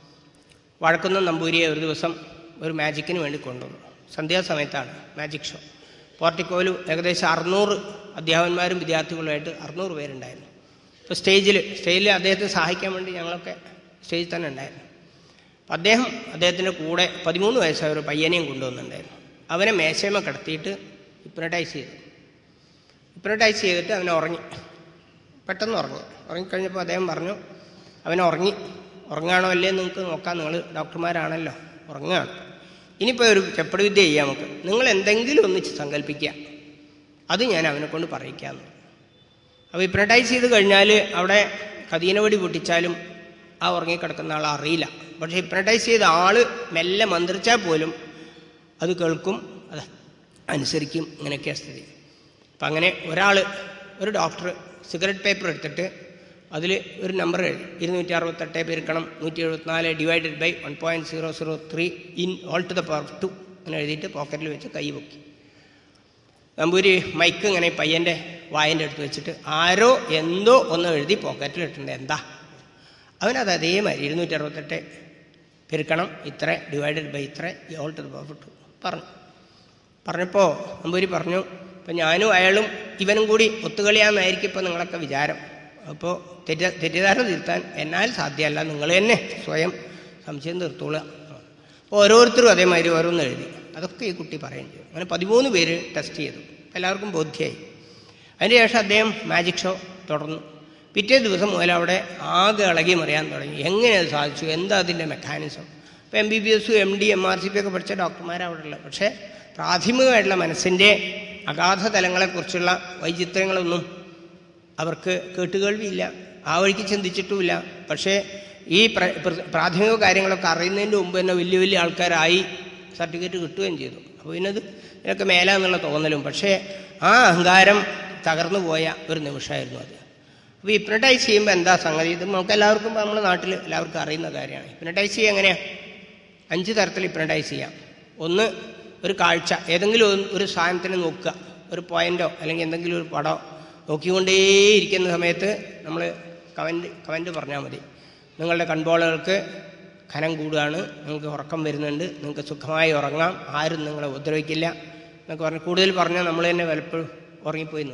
വഴക്കുന്ന നമ്പൂരിയെ ഒരു ദിവസം ഒരു മാജിക്കിന് വേണ്ടി കൊണ്ടുവന്നു സന്ധ്യാസമയത്താണ് മാജിക് ഷോ പോർട്ടിക്കോയിൽ ഏകദേശം അറുന്നൂറ് അധ്യാപകന്മാരും വിദ്യാർത്ഥികളുമായിട്ട് അറുന്നൂറ് പേരുണ്ടായിരുന്നു ഇപ്പോൾ സ്റ്റേജിൽ സ്റ്റേജിൽ അദ്ദേഹത്തെ സഹായിക്കാൻ വേണ്ടി ഞങ്ങളൊക്കെ സ്റ്റേജിൽ തന്നെ ഉണ്ടായിരുന്നു അപ്പം അദ്ദേഹം അദ്ദേഹത്തിൻ്റെ കൂടെ പതിമൂന്ന് വയസ്സായ ഒരു പയ്യനെയും കൊണ്ടുവന്നിട്ടുണ്ടായിരുന്നു അവനെ മേശയമ കിടത്തിയിട്ട് ഹിപ്നട്ടൈസ് ചെയ്തു ഹിപ്നട്ടൈസ് ചെയ്തിട്ട് അവനെ ഉറങ്ങി പെട്ടെന്ന് ഉറങ്ങി ഉറങ്ങിക്കഴിഞ്ഞപ്പോൾ അദ്ദേഹം പറഞ്ഞു അവൻ ഉറങ്ങി ഉറങ്ങാണോ അല്ലേ നിങ്ങൾക്ക് നോക്കാം നിങ്ങൾ ഡോക്ടർമാരാണല്ലോ ഉറങ്ങുകയാണ് ഇനിയിപ്പോൾ ഒരു ചെപ്പടി വിദ്യ ചെയ്യാം നമുക്ക് നിങ്ങൾ എന്തെങ്കിലും ഒന്നിച്ച് സങ്കല്പിക്കുക അത് ഞാൻ അവനെ കൊണ്ട് പറയിക്കാമെന്ന് അപ്പോൾ ഹിപ്നട്ടൈസ് ചെയ്ത് കഴിഞ്ഞാൽ അവിടെ കതീനവടി പൊട്ടിച്ചാലും ആ ഉറങ്ങിക്കിടക്കുന്ന ആൾ അറിയില്ല പക്ഷേ ഹിപ്നട്ടൈസ് ചെയ്ത ആൾ മെല്ലെ മന്ത്രിച്ചാൽ പോലും അത് കേൾക്കും അത് അനുസരിക്കും ഇങ്ങനെയൊക്കെയാണ് സ്ഥിതി അപ്പം അങ്ങനെ ഒരാൾ ഒരു ഡോക്ടർ സിഗരറ്റ് പേപ്പർ എടുത്തിട്ട് അതിൽ ഒരു നമ്പർ എഴുതി ഇരുന്നൂറ്റി അറുപത്തെട്ട് പെരുക്കണം നൂറ്റി എഴുപത്തിനാല് divided by one point zero zero three in all to the power two അങ്ങനെ എഴുതിയിട്ട് പോക്കറ്റിൽ വെച്ച് കൈ പൊക്കി നമ്പൂരി മൈക്ക് ഇങ്ങനെ പയ്യൻ്റെ വായൻ്റെ അടുത്ത് വെച്ചിട്ട് ആരോ എന്തോ ഒന്ന് എഴുതി പോക്കറ്റിൽ ഇട്ടിട്ടുണ്ട് എന്താ അവനത് അതേമാതിരി ഇരുന്നൂറ്റി അറുപത്തെട്ട് പെരുക്കണം ഇത്ര ഡിവൈഡഡ് ബൈ ഇത്ര all to the power two പറഞ്ഞു പറഞ്ഞപ്പോൾ നമ്പൂരി പറഞ്ഞു ഇപ്പം ഞാനും അയാളും ഇവനും കൂടി ഒത്തുകളിയാന്നായിരിക്കും ഇപ്പോൾ നിങ്ങളൊക്കെ വിചാരം അപ്പോൾ തെറ്റ തെറ്റിദ്ധാരണ തിരുത്താൻ എന്നാൽ സാധ്യമല്ല നിങ്ങൾ തന്നെ സ്വയം സംശയം തീർത്തോളുക അപ്പോൾ ഓരോരുത്തരും അതേമാതിരി ഓരോന്ന് എഴുതി അതൊക്കെ ഈ കുട്ടി പറയുകയും ചെയ്തു അങ്ങനെ പതിമൂന്ന് പേര് ടെസ്റ്റ് ചെയ്തു എല്ലാവർക്കും ബോധ്യമായി അതിന് ശേഷം അദ്ദേഹം മാജിക് ഷോ തുടർന്നു പിറ്റേ ദിവസം മുതൽ അവിടെ ആകെ ഇളകി മറിയാൻ തുടങ്ങി എങ്ങനെ അത് സാധിച്ചു എന്താ അതിൻ്റെ മെക്കാനിസം ഇപ്പോൾ എം ബി ബി എസും M D M R C P ഒക്കെ പഠിച്ച ഡോക്ടർമാരാണ് അവിടെ ഉള്ളത് പക്ഷേ പ്രാഥമികമായിട്ടുള്ള മനസ്സിൻ്റെ അഗാധ തലങ്ങളെക്കുറിച്ചുള്ള വൈചിത്രങ്ങളൊന്നും അവർക്ക് കേട്ടുകേൾവിയില്ല ആ വഴിക്ക് ചിന്തിച്ചിട്ടുമില്ല പക്ഷേ ഈ പ്ര- പ്ര- പ്രാഥമിക കാര്യങ്ങളൊക്കെ അറിയുന്നതിൻ്റെ മുമ്പ് തന്നെ വലിയ വലിയ ആൾക്കാരായി സർട്ടിഫിക്കറ്റ് കിട്ടുകയും ചെയ്തു അപ്പോൾ ഇന്നത് ഇതിനൊക്കെ മേലാന്നുള്ള തോന്നലും പക്ഷേ ആ അഹങ്കാരം തകർന്നു പോയ ഒരു നിമിഷമായിരുന്നു അത് അപ്പോൾ ഹിപ്നട്ടൈസ് ചെയ്യുമ്പോൾ എന്താ സംഗതി ഇത് നമുക്ക് എല്ലാവർക്കും നമ്മുടെ നാട്ടിൽ എല്ലാവർക്കും അറിയുന്ന കാര്യമാണ് ഹിപ്നട്ടൈസ് ചെയ്യുക എങ്ങനെയാണ് അഞ്ച് തരത്തിൽ ഹിപ്നട്ടൈസ് ചെയ്യാം ഒന്ന് ഒരു കാഴ്ച ഏതെങ്കിലും ഒരു- ഒരു സാധനത്തിന് നോക്കുക ഒരു പോയിന്റോ അല്ലെങ്കിൽ എന്തെങ്കിലും ഒരു പടമോ നോക്കിക്കൊണ്ടേയിരിക്കുന്ന സമയത്ത് നമ്മൾ കമൻറ്റ് കമൻറ്റ് പറഞ്ഞാൽ മതി നിങ്ങളുടെ കൺപോളുകൾക്ക് ഖനം കൂടുകയാണ് നിങ്ങൾക്ക് ഉറക്കം വരുന്നുണ്ട് നിങ്ങൾക്ക് സുഖമായി ഉറങ്ങാം ആരും നിങ്ങളെ ഉപദ്രവിക്കില്ല എന്നൊക്കെ പറഞ്ഞ് കൂടുതൽ പറഞ്ഞാൽ നമ്മൾ തന്നെ പലപ്പോഴും ഉറങ്ങിപ്പോയി എന്ന് വരും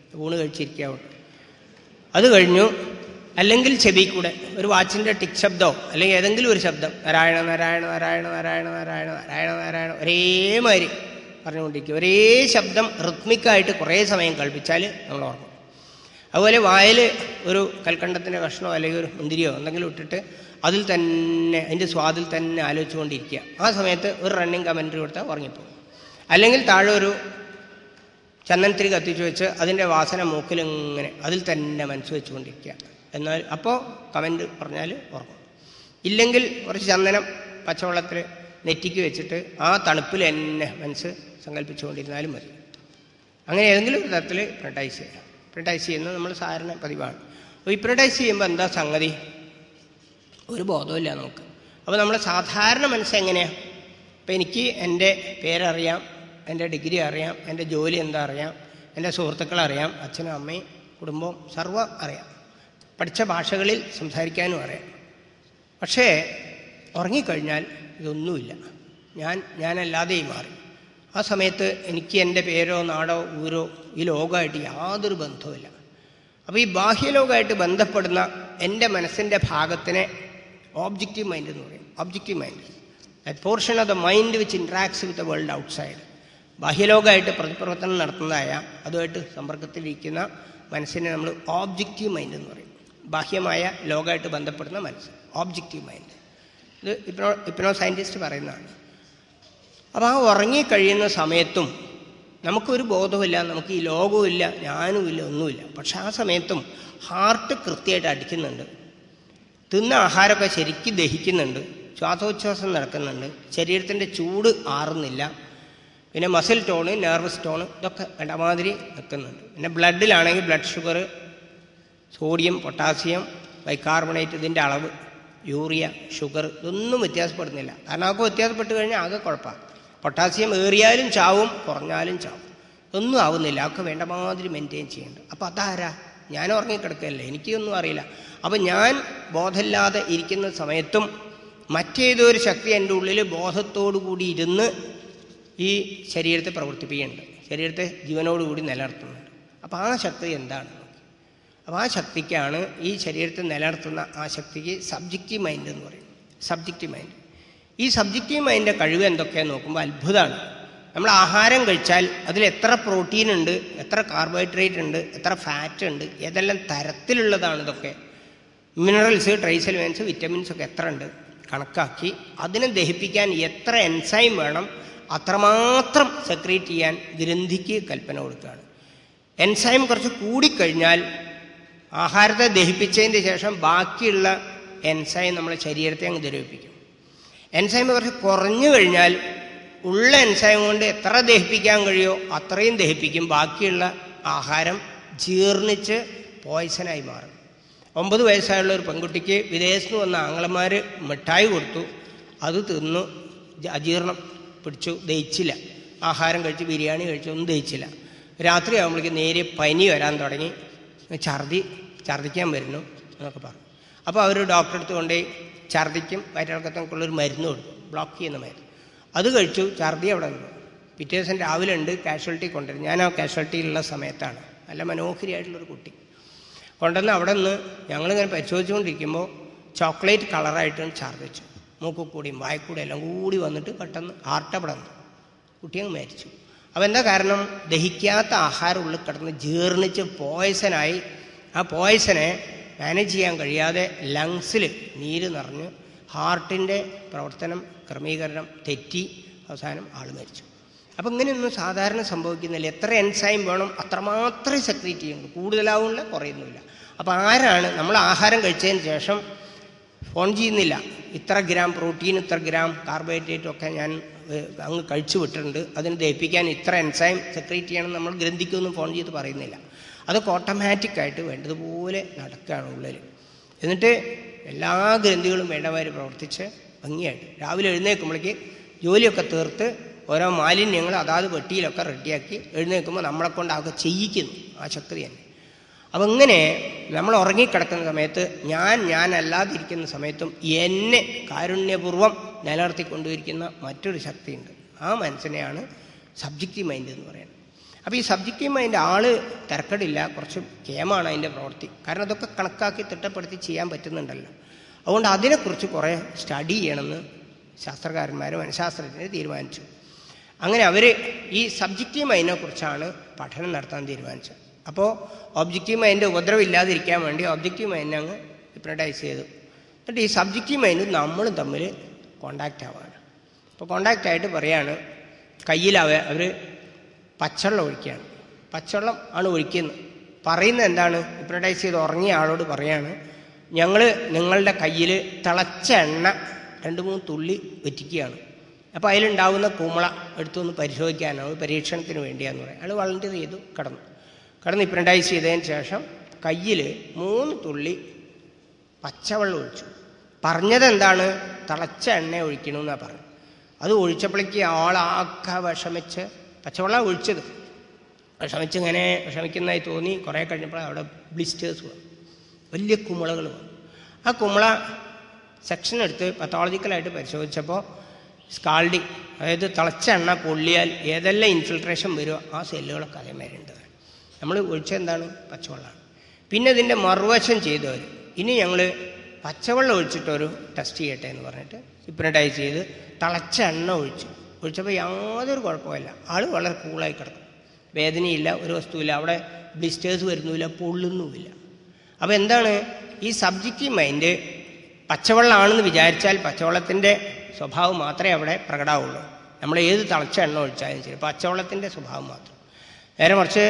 ഊണ് കഴിച്ചിരിക്കാവുള്ളൂ അത് കഴിഞ്ഞു അല്ലെങ്കിൽ ചെവി കൂടെ ഒരു വാച്ചിൻ്റെ ടിക് ശബ്ദമോ അല്ലെങ്കിൽ ഏതെങ്കിലും ഒരു ശബ്ദം നാരായണ നാരായണ നാരായണ നാരായണ നാരായണ നാരായണ നാരായണ ഒരേമാതിരി പറഞ്ഞുകൊണ്ടിരിക്കും ഒരേ ശബ്ദം റിത്മിക്കായിട്ട് കുറേ സമയം കളിപ്പിച്ചാൽ നമ്മൾ ഓർമ്മ അതുപോലെ വായിൽ ഒരു കൽക്കണ്ടത്തിൻ്റെ കഷ്ണമോ അല്ലെങ്കിൽ ഒരു മുന്തിരിയോ എന്തെങ്കിലും ഇട്ടിട്ട് അതിൽ തന്നെ അതിൻ്റെ സ്വാദിൽ തന്നെ ആലോചിച്ചുകൊണ്ടിരിക്കുക ആ സമയത്ത് ഒരു റണ്ണിങ് കമൻറ്ററി കൊടുത്താൽ ഉറങ്ങിപ്പോകും അല്ലെങ്കിൽ താഴെ ഒരു ചന്ദനത്തിരി കത്തിച്ചു വെച്ച് അതിൻ്റെ വാസന മൂക്കിലിങ്ങനെ അതിൽ തന്നെ മനസ്സ് വെച്ചുകൊണ്ടിരിക്കുക എന്നാൽ അപ്പോൾ കമൻറ്റ് പറഞ്ഞാൽ ഉറങ്ങും ഇല്ലെങ്കിൽ കുറച്ച് ചന്ദനം പച്ചവെള്ളത്തിൽ നെറ്റിക്ക് വെച്ചിട്ട് ആ തണുപ്പിൽ തന്നെ മനസ്സ് സങ്കല്പിച്ചുകൊണ്ടിരുന്നാലും മതി അങ്ങനെ ഏതെങ്കിലും ഒരു തരത്തിൽ പ്രിട്ടൈസ് ചെയ്യാം പ്രിട്ടൈസ് ചെയ്യുന്നത് നമ്മൾ സാധാരണ പതിവാണ് അപ്പോൾ ഈ പ്രിട്ടൈസ് ചെയ്യുമ്പോൾ എന്താ സംഗതി ഒരു ബോധമില്ല നമുക്ക് അപ്പോൾ നമ്മൾ സാധാരണ മനസ്സെങ്ങനെയാണ് ഇപ്പം എനിക്ക് എൻ്റെ പേരറിയാം എൻ്റെ ഡിഗ്രി അറിയാം എൻ്റെ ജോലി എന്താ അറിയാം എൻ്റെ സുഹൃത്തുക്കളെ അറിയാം അച്ഛനും അമ്മയും കുടുംബവും സർവ്വം അറിയാം പഠിച്ച ഭാഷകളിൽ സംസാരിക്കാനും അറിയാം പക്ഷേ ഉറങ്ങിക്കഴിഞ്ഞാൽ ഇതൊന്നുമില്ല ഞാൻ ഞാനല്ലാതെയും മാറി ആ സമയത്ത് എനിക്ക് എൻ്റെ പേരോ നാടോ ഊരോ ഈ ലോകമായിട്ട് യാതൊരു ബന്ധവുമില്ല അപ്പോൾ ഈ ബാഹ്യലോകമായിട്ട് ബന്ധപ്പെടുന്ന എൻ്റെ മനസ്സിൻ്റെ ഭാഗത്തിനെ ഓബ്ജക്റ്റീവ് മൈൻഡ് എന്ന് പറയും objective mind that portion of the mind which interacts with the world outside ബാഹ്യലോകമായിട്ട് പ്രതിപ്രവർത്തനം നടത്തുന്നതായ അതുമായിട്ട് സമ്പർക്കത്തിലിരിക്കുന്ന മനസ്സിനെ നമ്മൾ ഓബ്ജക്റ്റീവ് മൈൻഡ് എന്ന് പറയും ബാഹ്യമായ ലോകമായിട്ട് ബന്ധപ്പെടുന്ന മനസ്സ് ഓബ്ജക്റ്റീവ് മൈൻഡ് ഇത് ഇപ്പനോ ഇപ്പനോ സയൻറ്റിസ്റ്റ് പറയുന്നതാണ് അപ്പോൾ ആ ഉറങ്ങിക്കഴിയുന്ന സമയത്തും നമുക്കൊരു ബോധവുമില്ല നമുക്ക് ഈ ലോകവുമില്ല ഞാനുമില്ല ഒന്നുമില്ല പക്ഷെ ആ സമയത്തും ഹാർട്ട് കൃത്യമായിട്ട് അടിക്കുന്നുണ്ട് തിന്ന ആഹാരമൊക്കെ ശരിക്കും ദഹിക്കുന്നുണ്ട് ശ്വാസോച്ഛ്വാസം നടക്കുന്നുണ്ട് ശരീരത്തിൻ്റെ ചൂട് ആറുന്നില്ല പിന്നെ മസിൽ ടോണ് നെർവസ് ടോണ് ഇതൊക്കെ ഇടമാതിരി നിൽക്കുന്നുണ്ട് പിന്നെ ബ്ലഡിലാണെങ്കിൽ blood sugar sodium potassium bicarbonate ഇതിൻ്റെ അളവ് യൂറിയ ഷുഗർ ഇതൊന്നും വ്യത്യാസപ്പെടുന്നില്ല കാരണം അതൊക്കെ വ്യത്യാസപ്പെട്ട് കഴിഞ്ഞാൽ ആകെ കുഴപ്പമാണ് പൊട്ടാസ്യം ഏറിയാലും ചാവും കുറഞ്ഞാലും ചാവും ഒന്നും ആവുന്നില്ല അതൊക്കെ വേണ്ട മാതിരി മെയിൻറ്റെയിൻ ചെയ്യുന്നുണ്ട് അപ്പോൾ അതാരാ ഞാൻ ഉറങ്ങിക്കിടക്കുകയല്ലേ എനിക്കൊന്നും അറിയില്ല അപ്പം ഞാൻ ബോധമില്ലാതെ ഇരിക്കുന്ന സമയത്തും മറ്റേതോ ഒരു ശക്തി എൻ്റെ ഉള്ളിൽ ബോധത്തോടു കൂടി ഇരുന്ന് ഈ ശരീരത്തെ പ്രവർത്തിപ്പിക്കുന്നുണ്ട് ശരീരത്തെ ജീവനോടുകൂടി നിലനിർത്തുന്നുണ്ട് അപ്പോൾ ആ ശക്തി എന്താണ് അപ്പോൾ ആ ശക്തിക്കാണ് ഈ ശരീരത്തെ നിലനിർത്തുന്ന ആ ശക്തിക്ക് സബ്ജക്റ്റീവ് മൈൻഡ് എന്ന് പറയും സബ്ജക്റ്റീവ് മൈൻഡ് ഈ സബ്ജക്റ്റീവ് മൈൻഡിൻ്റെ കഴിവ് എന്തൊക്കെയാന്ന് നോക്കുമ്പോൾ അത്ഭുതമാണ് നമ്മൾ ആഹാരം കഴിച്ചാൽ അതിൽ എത്ര പ്രോട്ടീൻ ഉണ്ട് എത്ര കാർബോഹൈഡ്രേറ്റ് ഉണ്ട് എത്ര ഫാറ്റ് ഉണ്ട് ഏതെല്ലാം തരത്തിലുള്ളതാണ് ഇതൊക്കെ മിനറൽസ് ട്രൈസ് എലിമെൻസ് വിറ്റമിൻസ് ഒക്കെ എത്ര ഉണ്ട് കണക്കാക്കി അതിനെ ദഹിപ്പിക്കാൻ എത്ര എൻസൈം വേണം അത്രമാത്രം സെക്രീറ്റ് ചെയ്യാൻ ഗ്രന്ഥിക്ക് കൽപ്പന കൊടുക്കുകയാണ് എൻസൈം കുറച്ച് കൂടിക്കഴിഞ്ഞാൽ ആഹാരത്തെ ദഹിപ്പിച്ചതിന് ശേഷം ബാക്കിയുള്ള എൻസൈം നമ്മളെ ശരീരത്തെ അങ്ങ് ദ്രവിപ്പിക്കും എൻസൈം കുറച്ച് കുറഞ്ഞു കഴിഞ്ഞാൽ ഉള്ള എൻസൈം കൊണ്ട് എത്ര ദഹിപ്പിക്കാൻ കഴിയോ അത്രയും ദഹിപ്പിക്കും ബാക്കിയുള്ള ആഹാരം ജീർണിച്ച് പോയ്സനായി മാറും ഒമ്പത് വയസ്സായുള്ള ഒരു പെൺകുട്ടിക്ക് വിദേശത്ത് വന്ന ആങ്ങളമാർ മിഠായി കൊടുത്തു അത് തിന്നു അജീർണം പിടിച്ചു ദഹിച്ചില്ല ആഹാരം കഴിച്ച് ബിരിയാണി കഴിച്ചു ഒന്നും ദഹിച്ചില്ല രാത്രി ആകുമ്പോഴേക്ക് നേരെ പനി വരാൻ തുടങ്ങി ഛർദി ഛർദിക്കാൻ വരുന്നു എന്നൊക്കെ പറഞ്ഞു അപ്പോൾ അവർ ഡോക്ടറെ അടുത്ത് കൊണ്ടുപോയി ഛർദിക്കും വയറ്റിളക്കത്തിനൊക്കെയുള്ളൊരു മരുന്ന് കൊടുത്തു ബ്ലോക്ക് ചെയ്യുന്ന മരുന്ന് അത് കഴിച്ചു ഛർദി അവിടെ നിന്നു പിറ്റേ ദിവസം രാവിലെ ഉണ്ട് കാഷ്വാലിറ്റി കൊണ്ടുവരും ഞാൻ ആ കാഷ്വാലിറ്റിയിലുള്ള സമയത്താണ് നല്ല മനോഹരിയായിട്ടുള്ളൊരു കുട്ടി കൊണ്ടുവന്ന് അവിടെ നിന്ന് ഞങ്ങളിങ്ങനെ പരിശോധിച്ചുകൊണ്ടിരിക്കുമ്പോൾ ചോക്ലേറ്റ് കളറായിട്ട് ഛർദ്ദിച്ചു മൂക്കിൽ കൂടിയും വായക്കൂടിയും എല്ലാം കൂടി വന്നിട്ട് പെട്ടെന്ന് ഹാർട്ട് അവിടെ വന്നു കുട്ടി അങ്ങ് മരിച്ചു അപ്പോൾ എന്താ കാരണം ദഹിക്കാത്ത ആഹാരം ഉള്ളിൽ കിടന്ന് ജീർണിച്ച് പോയ്സനായി ആ പോയ്സനെ മാനേജ് ചെയ്യാൻ കഴിയാതെ ലങ്സിൽ നീര് നിറഞ്ഞ് ഹാർട്ടിൻ്റെ പ്രവർത്തനം ക്രമീകരണം തെറ്റി അവസാനം ആൾ മരിച്ചു അപ്പം ഇങ്ങനെയൊന്നും സാധാരണ സംഭവിക്കുന്നില്ല എത്ര എൻസൈം വേണം അത്രമാത്രമേ സെക്രീറ്റ് ചെയ്യുള്ളൂ കൂടുതലാവുന്നില്ല കുറയുന്നില്ല അപ്പോൾ ആരാണ് നമ്മൾ ആഹാരം കഴിച്ചതിന് ശേഷം ഫോൺ ചെയ്യുന്നില്ല ഇത്ര ഗ്രാം പ്രോട്ടീൻ ഇത്ര ഗ്രാം കാർബോഹൈഡ്രേറ്റ് ഒക്കെ ഞാൻ ഏഹ്, അങ്ങ് കഴിച്ചു വിട്ടിട്ടുണ്ട് അതിന് ദഹിപ്പിക്കാൻ ഇത്ര എൻസൈം സെക്രീറ്റ് ചെയ്യണം നമ്മൾ ഗ്രന്ഥിക്കൊന്നും ഫോൺ ചെയ്ത് പറയുന്നില്ല അതൊക്കെ ഓട്ടോമാറ്റിക്കായിട്ട് വേണ്ടതുപോലെ നടക്കുകയാണ് ഉള്ളിൽ എന്നിട്ട് എല്ലാ ഗ്രന്ഥികളും വേണ്ടമാതിരി പ്രവർത്തിച്ച് ഭംഗിയായിട്ട് രാവിലെ എഴുന്നേൽക്കുമ്പോഴേക്ക് ജോലിയൊക്കെ തീർത്ത് ഓരോ മാലിന്യങ്ങൾ അതാത് വെട്ടിയിലൊക്കെ റെഡിയാക്കി എഴുന്നേൽക്കുമ്പോൾ നമ്മളെ കൊണ്ട് അതൊക്കെ ചെയ്യിക്കുന്നു ആ ശക്തി തന്നെ അപ്പം ഇങ്ങനെ നമ്മൾ ഉറങ്ങിക്കിടക്കുന്ന സമയത്ത് ഞാൻ ഞാനല്ലാതിരിക്കുന്ന സമയത്തും എന്നെ കാരുണ്യപൂർവ്വം നിലനിർത്തിക്കൊണ്ടിരിക്കുന്ന മറ്റൊരു ശക്തിയുണ്ട് ആ മനസ്സിനെയാണ് സബ്ജക്റ്റീവ് മൈൻഡ് എന്ന് പറയുന്നത് അപ്പോൾ ഈ സബ്ജക്റ്റീവ് മൈൻഡ് ആള് തിരക്കടില്ല കുറച്ച് കേമാണ് അതിൻ്റെ പ്രവൃത്തി കാരണം അതൊക്കെ കണക്കാക്കി തിട്ടപ്പെടുത്തി ചെയ്യാൻ പറ്റുന്നുണ്ടല്ലോ അതുകൊണ്ട് അതിനെക്കുറിച്ച് കുറേ സ്റ്റഡി ചെയ്യണമെന്ന് ശാസ്ത്രകാരന്മാർ മനഃശാസ്ത്രജ്ഞർ തീരുമാനിച്ചു അങ്ങനെ അവർ ഈ സബ്ജക്റ്റീവ് മൈൻഡിനെ കുറിച്ചാണ് പഠനം നടത്താൻ തീരുമാനിച്ചത് അപ്പോൾ ഒബ്ജക്റ്റീവ് മൈൻഡ് ഉപദ്രവം ഇല്ലാതിരിക്കാൻ വേണ്ടി ഒബ്ജക്റ്റീവ് മൈൻഡിനെ അങ്ങ് ഹിപ്നറ്റൈസ് ചെയ്തു എന്നിട്ട് ഈ സബ്ജക്റ്റീവ് മൈൻഡും നമ്മളും തമ്മിൽ കോണ്ടാക്റ്റ് ആവാണ് അപ്പോൾ കോണ്ടാക്റ്റ് ആയിട്ട് പറയാണ് കയ്യിൽ അവ അവർ പച്ചവെള്ളം ഒഴിക്കുകയാണ് പച്ചവെള്ളം ആണ് ഒഴിക്കുന്നത് പറയുന്നത് എന്താണ് ഹിപ്നറ്റൈസ് ചെയ്ത് ഉറങ്ങിയ ആളോട് പറയാണ് ഞങ്ങൾ നിങ്ങളുടെ കയ്യിൽ തിളച്ച എണ്ണ രണ്ട് മൂന്ന് തുള്ളി വെറ്റിക്കുകയാണ് അപ്പോൾ അതിലുണ്ടാവുന്ന കുമള എടുത്തൊന്ന് പരിശോധിക്കാനാണ് പരീക്ഷണത്തിന് വേണ്ടിയാന്ന് പറയും അയാൾ വളണ്ടിയർ ചെയ്തു കടന്നു കടന്ന് ഹിപ്നറ്റൈസ് ചെയ്തതിന് ശേഷം കയ്യിൽ മൂന്ന് തുള്ളി പച്ചവെള്ളം ഒഴിച്ചു പറഞ്ഞത് എന്താണ് തിളച്ച എണ്ണ ഒഴിക്കണമെന്നാണ് പറഞ്ഞു അത് ഒഴിച്ചപ്പോഴേക്ക് ആളാക്ക വിഷമിച്ച് പച്ചവെള്ളം ഒഴിച്ചത് വിഷമിച്ച് ഇങ്ങനെ വിഷമിക്കുന്നതായി തോന്നി കുറേ കഴിഞ്ഞപ്പോൾ അവിടെ ബ്ലിസ്റ്റേഴ്സ് വന്നു വലിയ കുമിളകൾ വന്നു ആ കുമിള സെക്ഷൻ എടുത്ത് പത്തോളജിക്കലായിട്ട് പരിശോധിച്ചപ്പോൾ സ്കാൾഡി അതായത് തിളച്ച എണ്ണ പൊള്ളിയാൽ ഏതെല്ലാം ഇൻഫിൽട്രേഷൻ വരുമോ ആ സെല്ലുകളൊക്കെ അതേമാതിരി ഉണ്ട് നമ്മൾ ഒഴിച്ചത് എന്താണ് പച്ചവെള്ളമാണ് പിന്നെ ഇതിൻ്റെ മറുവശം ചെയ്തവർ ഇനി ഞങ്ങൾ പച്ചവെള്ളം ഒഴിച്ചിട്ടൊരു ടെസ്റ്റ് ചെയ്യട്ടെ എന്ന് പറഞ്ഞിട്ട് ഹിപ്നറ്റൈസ് ചെയ്ത് തിളച്ച എണ്ണ ഒഴിച്ചു ഒഴിച്ചപ്പോൾ യാതൊരു കുഴപ്പമില്ല ആൾ വളരെ കൂളായി കിടക്കും വേദനയില്ല ഒരു വസ്തുവില്ല അവിടെ ബ്ലിസ്റ്റേഴ്സ് വരുന്നുമില്ല പൊള്ളുന്നുമില്ല അപ്പോൾ എന്താണ് ഈ സബ്ജക്റ്റീവ് മൈൻഡ് പച്ചവെള്ളമാണെന്ന് വിചാരിച്ചാൽ പച്ചവെള്ളത്തിൻ്റെ സ്വഭാവം മാത്രമേ അവിടെ പ്രകടമാവുള്ളൂ നമ്മൾ ഏത് തിളച്ച എണ്ണ ഒഴിച്ചാലും ശരി പച്ചവെള്ളത്തിൻ്റെ സ്വഭാവം മാത്രം നേരെ മറിച്ച്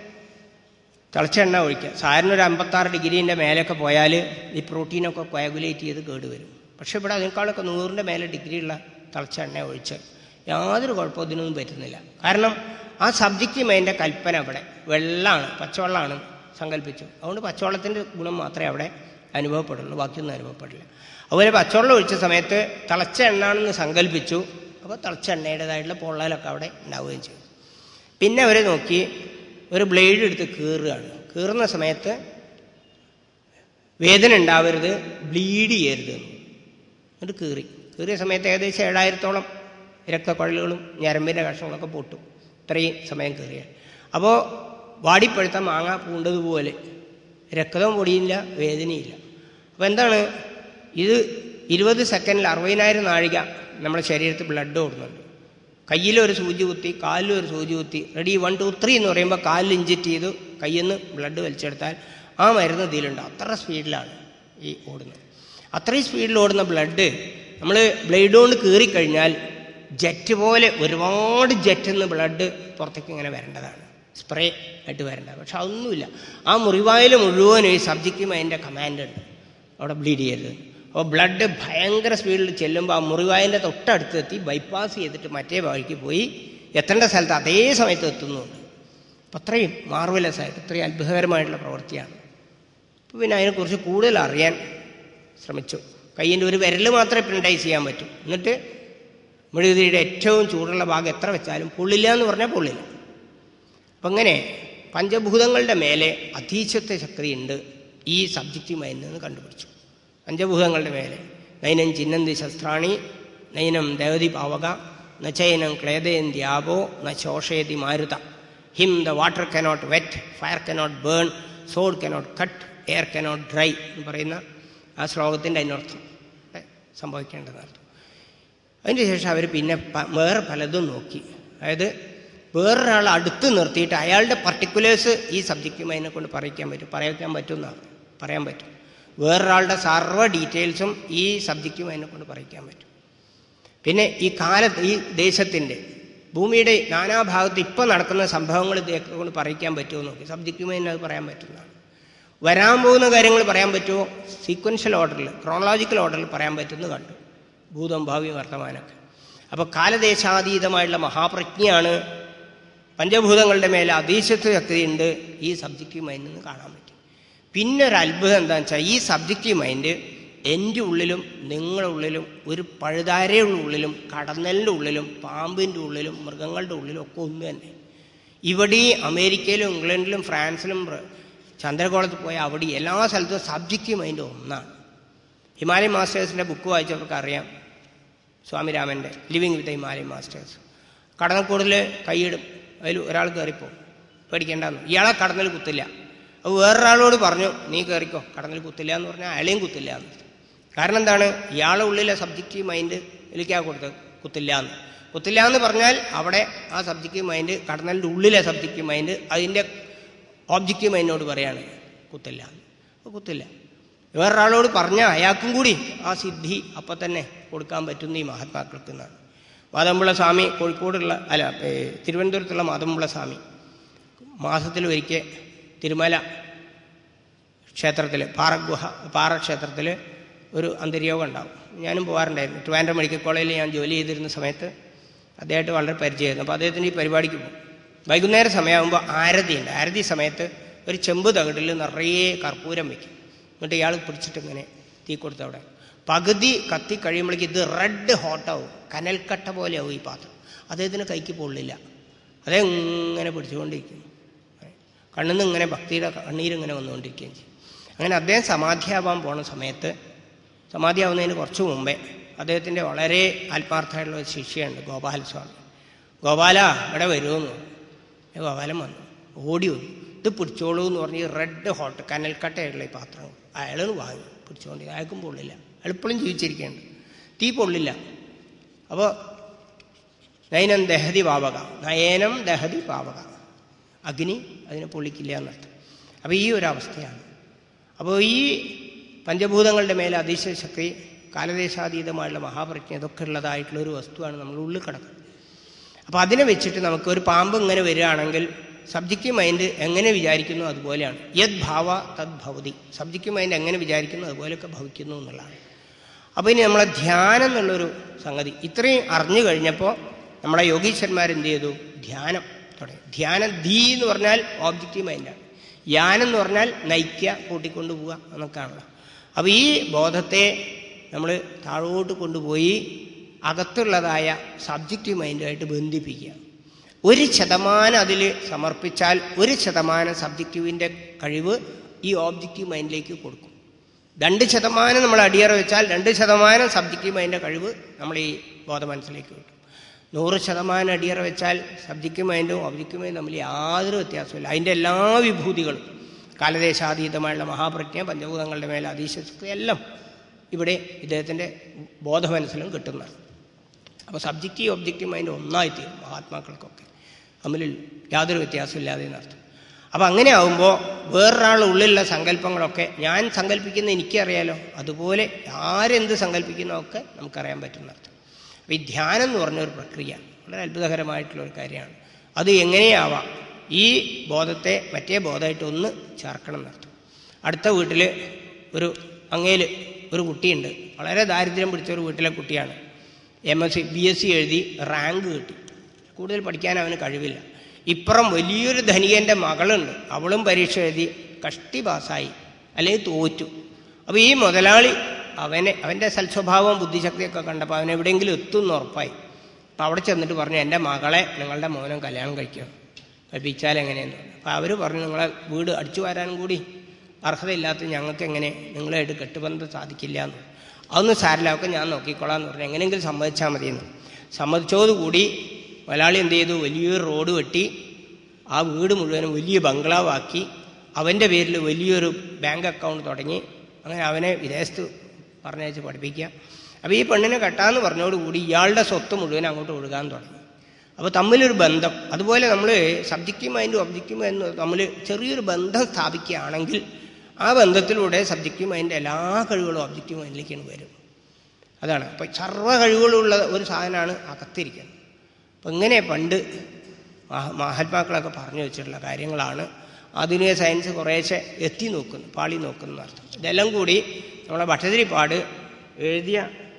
തിളച്ച എണ്ണ ഒഴിക്കുക സാധാരണ ഒരു അമ്പത്താറ് ഡിഗ്രീൻ്റെ മേലൊക്കെ പോയാൽ ഈ പ്രോട്ടീനൊക്കെ കോയാഗുലേറ്റ് ചെയ്ത് കേടുവരും പക്ഷേ ഇവിടെ അതിനേക്കാളൊക്കെ നൂറിൻ്റെ മേലെ ഡിഗ്രിയുള്ള തിളച്ച എണ്ണ ഒഴിച്ച് യാതൊരു കുഴപ്പവും ഇതിനൊന്നും പറ്റുന്നില്ല കാരണം ആ സബ്ജക്റ്റ് മൈൻ്റെ കൽപ്പന അവിടെ വെള്ളമാണ് പച്ചവെള്ളമാണ് സങ്കല്പിച്ചു അതുകൊണ്ട് പച്ചവെള്ളത്തിൻ്റെ ഗുണം മാത്രമേ അവിടെ അനുഭവപ്പെടുള്ളൂ ബാക്കിയൊന്നും അനുഭവപ്പെടില്ല അതുപോലെ പച്ചവെള്ളം ഒഴിച്ച സമയത്ത് തിളച്ച എണ്ണാണെന്ന് സങ്കല്പിച്ചു അപ്പോൾ തിളച്ച എണ്ണയുടേതായിട്ടുള്ള പൊള്ളലൊക്കെ അവിടെ ഉണ്ടാവുകയും ചെയ്തു പിന്നെ അവർ നോക്കി ഒരു ബ്ലേഡ് എടുത്ത് കീറുകയാണ് കീറുന്ന സമയത്ത് വേദന ഉണ്ടാവരുത് ബ്ലീഡ് ചെയ്യരുത് എന്ന്. എന്നിട്ട് കീറി കീറിയ സമയത്ത് ഏകദേശം ഏഴായിരത്തോളം രക്തക്കുഴലുകളും ഞരമ്പിൻ്റെ കഷ്ണങ്ങളൊക്കെ പൊട്ടും ഇത്രയും സമയം കീറിയാൽ അപ്പോൾ വാടിപ്പഴുത്ത മാങ്ങ പൂണ്ടതുപോലെ രക്തവും പൊടിയില്ല വേദനയില്ല അപ്പോൾ എന്താണ് ഇത് ഇരുപത് സെക്കൻഡിൽ അറുപതിനായിരം നാഴിക നമ്മുടെ ശരീരത്തിൽ ബ്ലഡ് ഓടുന്നുണ്ട് കയ്യിലൊരു സൂചി കുത്തി കാലിലൊരു സൂചി കുത്തി റെഡി വൺ ടു ത്രീ എന്ന് പറയുമ്പോൾ കാലിൽ ഇഞ്ചക്റ്റ് ചെയ്ത് കയ്യിൽ നിന്ന് ബ്ലഡ് വലിച്ചെടുത്താൽ ആ മരുന്ന് ഇതിലുണ്ട് അത്ര സ്പീഡിലാണ് ഈ ഓടുന്നത് അത്രയും സ്പീഡിൽ ഓടുന്ന ബ്ലഡ് നമ്മൾ ബ്ലേഡ് കൊണ്ട് കീറിക്കഴിഞ്ഞാൽ ജെറ്റ് പോലെ ഒരുപാട് ജെറ്റിൽ നിന്ന് ബ്ലഡ് പുറത്തേക്ക് ഇങ്ങനെ വരേണ്ടതാണ് സ്പ്രേ ആയിട്ട് വരേണ്ടത് പക്ഷെ അതൊന്നുമില്ല ആ മുറിവായിൽ മുഴുവനും ഈ സബ്ജക്റ്റും അതിൻ്റെ കമാൻഡ് ഉണ്ട് അവിടെ ബ്ലീഡ് ചെയ്യരുത് അപ്പോൾ ബ്ലഡ് ഭയങ്കര സ്പീഡിൽ ചെല്ലുമ്പോൾ ആ മുറിവായൻ്റെ തൊട്ടടുത്തെത്തി ബൈപ്പാസ് ചെയ്തിട്ട് മറ്റേ വഴിക്ക് പോയി എത്തേണ്ട സ്ഥലത്ത് അതേ സമയത്ത് എത്തുന്നുണ്ട് അപ്പം അത്രയും മാർവലസ് ആയിട്ട് ഇത്രയും അത്ഭുതകരമായിട്ടുള്ള പ്രവൃത്തിയാണ് അപ്പോൾ പിന്നെ അതിനെക്കുറിച്ച് കൂടുതൽ അറിയാൻ ശ്രമിച്ചു കയ്യിൻ്റെ ഒരു വിരൽ മാത്രമേ പ്രിൻറ്റൈസ് ചെയ്യാൻ പറ്റൂ എന്നിട്ട് മെഴുകുതിരിയുടെ ഏറ്റവും ചൂടുള്ള ഭാഗം എത്ര വെച്ചാലും പൊള്ളില്ല എന്ന് പറഞ്ഞാൽ പൊള്ളില്ല അപ്പം അങ്ങനെ പഞ്ചഭൂതങ്ങളുടെ മേലെ അധീശത്വ ശക്തിയുണ്ട് ഈ സബ്ജക്റ്റീവ് മൈൻഡിൽ നിന്ന് കണ്ടുപിടിച്ചു പഞ്ചഭൂതങ്ങളുടെ മേലെ നൈനം ചിന്നന്തി ശസ്ത്രാണി നൈനം ദേവതി പാവക നചൈനം ക്ലേദയന്തി ആപോ ന ശോഷയതി മാരുത ഹിം the water cannot wet fire cannot burn sword cannot cut air cannot dry എന്ന് പറയുന്ന ആ ശ്ലോകത്തിൻ്റെ അതിനർത്ഥം സംഭവിക്കേണ്ടതർത്ഥം അതിന് ശേഷം അവർ പിന്നെ പ- വേറെ പലതും നോക്കി അതായത് വേറൊരാൾ അടുത്ത് നിർത്തിയിട്ട് അയാളുടെ പർട്ടിക്കുലേഴ്സ് ഈ സബ്ജക്റ്റും അതിനെ കൊണ്ട് പറയിക്കാൻ പറ്റും പറയിക്കാൻ പറ്റുമെന്നാണ് പറയാൻ പറ്റും വേറൊരാളുടെ സർവ്വ ഡീറ്റെയിൽസും ഈ സബ്ജക്റ്റും അതിനെ കൊണ്ട് പറയിക്കാൻ പറ്റും പിന്നെ ഈ കാലത്ത് ഈ ദേശത്തിൻ്റെ ഭൂമിയുടെ നാനാഭാഗത്ത് ഇപ്പോൾ നടക്കുന്ന സംഭവങ്ങൾ ഇതൊക്കെ കൊണ്ട് പറയിക്കാൻ പറ്റുമോ എന്ന് നോക്കി സബ്ജക്റ്റും അതിന് അത് പറയാൻ പറ്റുന്നതാണ് വരാൻ പോകുന്ന കാര്യങ്ങൾ പറയാൻ പറ്റുമോ സീക്വൻഷ്യൽ ഓർഡറിൽ ക്രോണോളജിക്കൽ ഓർഡറിൽ പറയാൻ പറ്റുമെന്ന് കണ്ടു ഭൂതം ഭാവി വർത്തമാനമൊക്കെ അപ്പോൾ കാലദേശാതീതമായിട്ടുള്ള മഹാപ്രജ്ഞയാണ് പഞ്ചഭൂതങ്ങളുടെ മേലെ അതീശത്വ ശക്തിയുണ്ട് ഈ സബ്ജക്റ്റീവ് മൈൻഡിൽ നിന്ന് കാണാൻ പറ്റും പിന്നെ ഒരു അത്ഭുതം എന്താണെന്ന് വെച്ചാൽ ഈ സബ്ജക്റ്റീവ് മൈൻഡ് എൻ്റെ ഉള്ളിലും നിങ്ങളുടെ ഉള്ളിലും ഒരു പഴുതാരയുടെ ഉള്ളിലും കടന്നലിൻ്റെ ഉള്ളിലും പാമ്പിൻ്റെ ഉള്ളിലും മൃഗങ്ങളുടെ ഉള്ളിലും ഒക്കെ ഒന്ന് തന്നെ ഇവിടെ ഈ അമേരിക്കയിലും ഇംഗ്ലണ്ടിലും ഫ്രാൻസിലും ബ്ര- ചന്ദ്രഗോളത്ത് പോയ അവിടെ എല്ലാ സ്ഥലത്തും സബ്ജക്റ്റീവ് മൈൻഡ് ഒന്നാണ് ഹിമാലയൻ മാസ്റ്റേഴ്സിൻ്റെ ബുക്ക് വായിച്ചവർക്ക് അറിയാം സ്വാമിരാമൻ്റെ ലിവിങ് വിത്ത് ഹിമാലയൻ മാസ്റ്റേഴ്സ് കടന്നക്കൂടിൽ കൈയിടും അതിൽ ഒരാൾ കയറിപ്പോവും പേടിക്കേണ്ടെന്ന് ഇയാളെ കടന്നൽ കുത്തില്ല അപ്പോൾ വേറൊരാളോട് പറഞ്ഞു നീ കയറിക്കോ കടന്നൽ കുത്തില്ല എന്ന് പറഞ്ഞാൽ അയാളെയും കുത്തില്ല എന്ന് കാരണം എന്താണ് ഇയാളെ ഉള്ളിലെ സബ്ജക്റ്റീവ് മൈൻഡ് എനിക്കാ കൊടുത്തത് കുത്തില്ല എന്ന് കുത്തില്ല എന്ന് പറഞ്ഞാൽ അവിടെ ആ സബ്ജക്റ്റീവ് മൈൻഡ് കടന്നലിൻ്റെ ഉള്ളിലെ സബ്ജക്റ്റീവ് മൈൻഡ് അതിൻ്റെ ഓബ്ജക്റ്റീവ് മൈൻഡിനോട് പറയാണ് കുത്തില്ല എന്ന്. അപ്പോൾ കുത്തില്ല വേറൊരാളോട് പറഞ്ഞാൽ അയാൾക്കും കൂടി ആ സിദ്ധി അപ്പം തന്നെ കൊടുക്കാൻ പറ്റുന്ന ഈ മഹാത്മാക്കൾക്ക് എന്നാണ് മാതമ്പുള്ള സ്വാമി കോഴിക്കോടുള്ള അല്ല ഏ, തിരുവനന്തപുരത്തുള്ള മാതമ്പുള്ള സ്വാമി മാസത്തിൽ ഒരിക്കൽ തിരുമല ക്ഷേത്രത്തിൽ പാറഗുഹ പാറ ക്ഷേത്രത്തിൽ ഒരു അന്തര്യോഗം ഉണ്ടാവും ഞാനും പോകാറുണ്ടായിരുന്നു ട്രിവാൻഡ്രം മെഡിക്കൽ കോളേജിൽ ഞാൻ ജോലി ചെയ്തിരുന്ന സമയത്ത് അദ്ദേഹമായിട്ട് വളരെ പരിചയമായിരുന്നു അപ്പോൾ അദ്ദേഹത്തിൻ്റെ ഈ പരിപാടിക്ക് പോകും വൈകുന്നേരം സമയമാകുമ്പോൾ ആരതിയുണ്ട് ആരതി സമയത്ത് ഒരു ചെമ്പ് തകിടിൽ നിറയെ കർപ്പൂരം വയ്ക്കും എന്നിട്ട് ഇയാൾ പിടിച്ചിട്ട് ഇങ്ങനെ തീ കൊടുത്ത് അവിടെ പകുതി കത്തി കഴിയുമ്പോഴേക്ക് ഇത് റെഡ് ഹോട്ടാവും കനൽക്കട്ട പോലെയാവും ഈ പാത്രം അദ്ദേഹത്തിന് കൈക്ക് പൊള്ളില്ല അതേ ഇങ്ങനെ പിടിച്ചുകൊണ്ടിരിക്കും കണ്ണിൽ നിന്ന് ഇങ്ങനെ ഭക്തിയുടെ കണ്ണീരിങ്ങനെ വന്നുകൊണ്ടിരിക്കുകയും ചെയ്യും അങ്ങനെ അദ്ദേഹം സമാധിയാവാൻ പോണ സമയത്ത് സമാധിയാവുന്നതിന് കുറച്ച് മുമ്പേ അദ്ദേഹത്തിൻ്റെ വളരെ ആത്മാർത്ഥമായിട്ടുള്ള ഒരു ശിഷ്യയുണ്ട് ഗോപാല സ്വാമി ഗോപാല ഇവിടെ വരുമെന്ന് പറഞ്ഞു ഏ, ഗോപാലൻ വന്നു ഓടി വന്നു ഇത് പിടിച്ചോളൂ എന്ന് പറഞ്ഞ് ഈ റെഡ് ഹോട്ട് കനൽക്കട്ടയുള്ള ഈ പാത്രം അയാൾ വാങ്ങി പിടിച്ചുകൊണ്ട് അയാൾക്കും പൊള്ളില്ല അയാൾ ഇപ്പോഴും ജീവിച്ചിരിക്കുന്നുണ്ട് തീ പൊള്ളില്ല അപ്പോൾ നയനം ദഹതി പാവക നയനം ദഹതി പാവക അഗ്നി അതിനെ പൊള്ളിക്കില്ല എന്നർത്ഥം അപ്പോൾ ഈ ഒരു അവസ്ഥയാണ് അപ്പോൾ ഈ പഞ്ചഭൂതങ്ങളുടെ മേലെ അതിശയ ശക്തി കാലദേശാതീതമായുള്ള മഹാപ്രജ്ഞ ഇതൊക്കെ ഉള്ളതായിട്ടുള്ള ഒരു വസ്തുവാണ് നമ്മൾ ഉള്ളിൽ കിടക്കുന്നത് അപ്പോൾ അതിനെ വെച്ചിട്ട് നമുക്ക് ഒരു പാമ്പ് ഇങ്ങനെ വരികയാണെങ്കിൽ സബ്ജക്റ്റീവ് മൈൻഡ് എങ്ങനെ വിചാരിക്കുന്നു അതുപോലെയാണ് യത് ഭാവ തദ് ഭവതി സബ്ജക്റ്റീവ് മൈൻഡ് എങ്ങനെ വിചാരിക്കുന്നു അതുപോലെയൊക്കെ ഭവിക്കുന്നു എന്നുള്ളതാണ് അപ്പോൾ ഇനി നമ്മളെ ധ്യാനം എന്നുള്ളൊരു സംഗതി ഇത്രയും അറിഞ്ഞു കഴിഞ്ഞപ്പോൾ നമ്മളെ യോഗീശ്വരന്മാരെന്ത് ചെയ്തു ധ്യാനം തുടങ്ങി ധ്യാനം ധീ എന്ന് പറഞ്ഞാൽ ഓബ്ജക്റ്റീവ് മൈൻഡാണ് യാനം എന്ന് പറഞ്ഞാൽ നയിക്കുക കൂട്ടിക്കൊണ്ടു പോവുക എന്നൊക്കെയാണല്ലോ അപ്പോൾ ഈ ബോധത്തെ നമ്മൾ താഴോട്ട് കൊണ്ടുപോയി അകത്തുള്ളതായ സബ്ജക്റ്റീവ് മൈൻഡുമായിട്ട് ബന്ധിപ്പിക്കുക ഒരു ശതമാനം അതിൽ സമർപ്പിച്ചാൽ ഒരു ശതമാനം സബ്ജക്റ്റീവിൻ്റെ കഴിവ് ഈ ഓബ്ജക്റ്റീവ് മൈൻഡിലേക്ക് കൊടുക്കും രണ്ട് ശതമാനം നമ്മൾ അടിയറ വെച്ചാൽ രണ്ട് ശതമാനം സബ്ജക്റ്റീവ് മൈൻഡിൻ്റെ കഴിവ് നമ്മൾ ഈ ബോധ മനസ്സിലേക്ക് കിട്ടും നൂറ് ശതമാനം അടിയറ വെച്ചാൽ സബ്ജക്റ്റീവ് മൈൻഡും ഒബ്ജക്റ്റീവ് മൈൻഡും തമ്മിൽ യാതൊരു വ്യത്യാസമില്ല അതിൻ്റെ എല്ലാ വിഭൂതികളും കാലദേശാതീതമായുള്ള മഹാപ്രജ്ഞ പഞ്ചഭൂതങ്ങളുടെ മേലെ അതീശക്തി എല്ലാം ഇവിടെ ഇദ്ദേഹത്തിൻ്റെ ബോധ മനസ്സിലും കിട്ടുന്നതാണ് അപ്പോൾ സബ്ജക്റ്റീവ് ഒബ്ജക്റ്റീവ് മൈൻഡ് ഒന്നായിത്തീരും മഹാത്മാക്കൾക്കൊക്കെ തമ്മിൽ യാതൊരു വ്യത്യാസമില്ലാതെ എന്നർത്ഥം അപ്പം അങ്ങനെ ആകുമ്പോൾ വേറൊരാളുടെ ഉള്ളിലുള്ള സങ്കല്പങ്ങളൊക്കെ ഞാൻ സങ്കല്പിക്കുന്ന എനിക്കറിയാലോ അതുപോലെ ആരെന്ത് സങ്കല്പിക്കുന്നതൊക്കെ നമുക്കറിയാൻ പറ്റുന്നർത്ഥം അപ്പോൾ ഈ ധ്യാനം എന്ന് പറഞ്ഞ ഒരു പ്രക്രിയ വളരെ അത്ഭുതകരമായിട്ടുള്ള ഒരു കാര്യമാണ് അത് എങ്ങനെയാവാം ഈ ബോധത്തെ മറ്റേ ബോധമായിട്ട് ഒന്ന് ചേർക്കണം എന്നർത്ഥം അടുത്ത വീട്ടിൽ ഒരു അങ്ങയിൽ ഒരു കുട്ടിയുണ്ട് വളരെ ദാരിദ്ര്യം പിടിച്ച ഒരു വീട്ടിലെ കുട്ടിയാണ് M S C B S C എഴുതി റാങ്ക് കിട്ടി കൂടുതൽ പഠിക്കാൻ അവന് കഴിവില്ല ഇപ്പുറം വലിയൊരു ധനികൻ്റെ മകളുണ്ട് അവളും പരീക്ഷ എഴുതി കഷ്ടി പാസ്സായി അല്ലെങ്കിൽ തോറ്റു അപ്പോൾ ഈ മുതലാളി അവനെ അവൻ്റെ സൽസ്വഭാവവും ബുദ്ധിശക്തിയൊക്കെ കണ്ടപ്പോൾ അവൻ എവിടെയെങ്കിലും എത്തുമെന്ന് ഉറപ്പായി അപ്പോൾ അവിടെ ചെന്നിട്ട് പറഞ്ഞു എൻ്റെ മകളെ നിങ്ങളുടെ മോനും കല്യാണം കഴിക്കണം കഴിപ്പിച്ചാൽ എങ്ങനെയെന്ന് പറഞ്ഞു അപ്പോൾ അവർ പറഞ്ഞു നിങ്ങളെ വീട് അടിച്ചു വരാനും കൂടി അർഹതയില്ലാത്ത ഞങ്ങൾക്ക് എങ്ങനെ നിങ്ങളായിട്ട് കെട്ടുബന്ധം സാധിക്കില്ല എന്ന് അതൊന്നും സാരില്ല ഒക്കെ ഞാൻ നോക്കിക്കോളാം എന്ന് പറഞ്ഞു എങ്ങനെയെങ്കിലും സമ്മതിച്ചാൽ മതിയെന്ന് സമ്മതിച്ചോടുകൂടി മലയാളി എന്ത് ചെയ്തു വലിയൊരു റോഡ് വെട്ടി ആ വീട് മുഴുവനും വലിയ ബംഗ്ലാവാക്കി അവൻ്റെ പേരിൽ വലിയൊരു ബാങ്ക് അക്കൗണ്ട് തുടങ്ങി അങ്ങനെ അവനെ വിദേശത്ത് പറഞ്ഞയച്ച് പഠിപ്പിക്കുക അപ്പോൾ ഈ പെണ്ണിനെ കെട്ടാന്ന് പറഞ്ഞോടുകൂടി ഇയാളുടെ സ്വത്ത് മുഴുവൻ അങ്ങോട്ട് ഒഴുകാൻ തുടങ്ങി അപ്പോൾ തമ്മിലൊരു ബന്ധം അതുപോലെ നമ്മൾ സബ്ജക്റ്റീവ് മൈൻഡും ഒബ്ജക്റ്റീവ് മൈൻഡും തമ്മിൽ ചെറിയൊരു ബന്ധം സ്ഥാപിക്കുകയാണെങ്കിൽ ആ ബന്ധത്തിലൂടെ സബ്ജക്റ്റീവ് മൈൻഡിൻ്റെ എല്ലാ കഴിവുകളും ഒബ്ജക്റ്റീവ് മൈൻഡിലേക്കാണ് വരും അതാണ് അപ്പം സർവ്വ കഴിവുകളുള്ള ഒരു സാധനമാണ് അകത്തിരിക്കുന്നത് അപ്പം ഇങ്ങനെ പണ്ട് മഹ- മഹാത്മാക്കളൊക്കെ പറഞ്ഞു വെച്ചിട്ടുള്ള കാര്യങ്ങളാണ് ആധുനിക സയൻസ് കുറേശ്ശെ എത്തി നോക്കുന്നു പാളി നോക്കുന്നു അർത്ഥം ഇതെല്ലാം കൂടി നമ്മളെ ഭട്ടതിരിപ്പാട് എഴുതിയ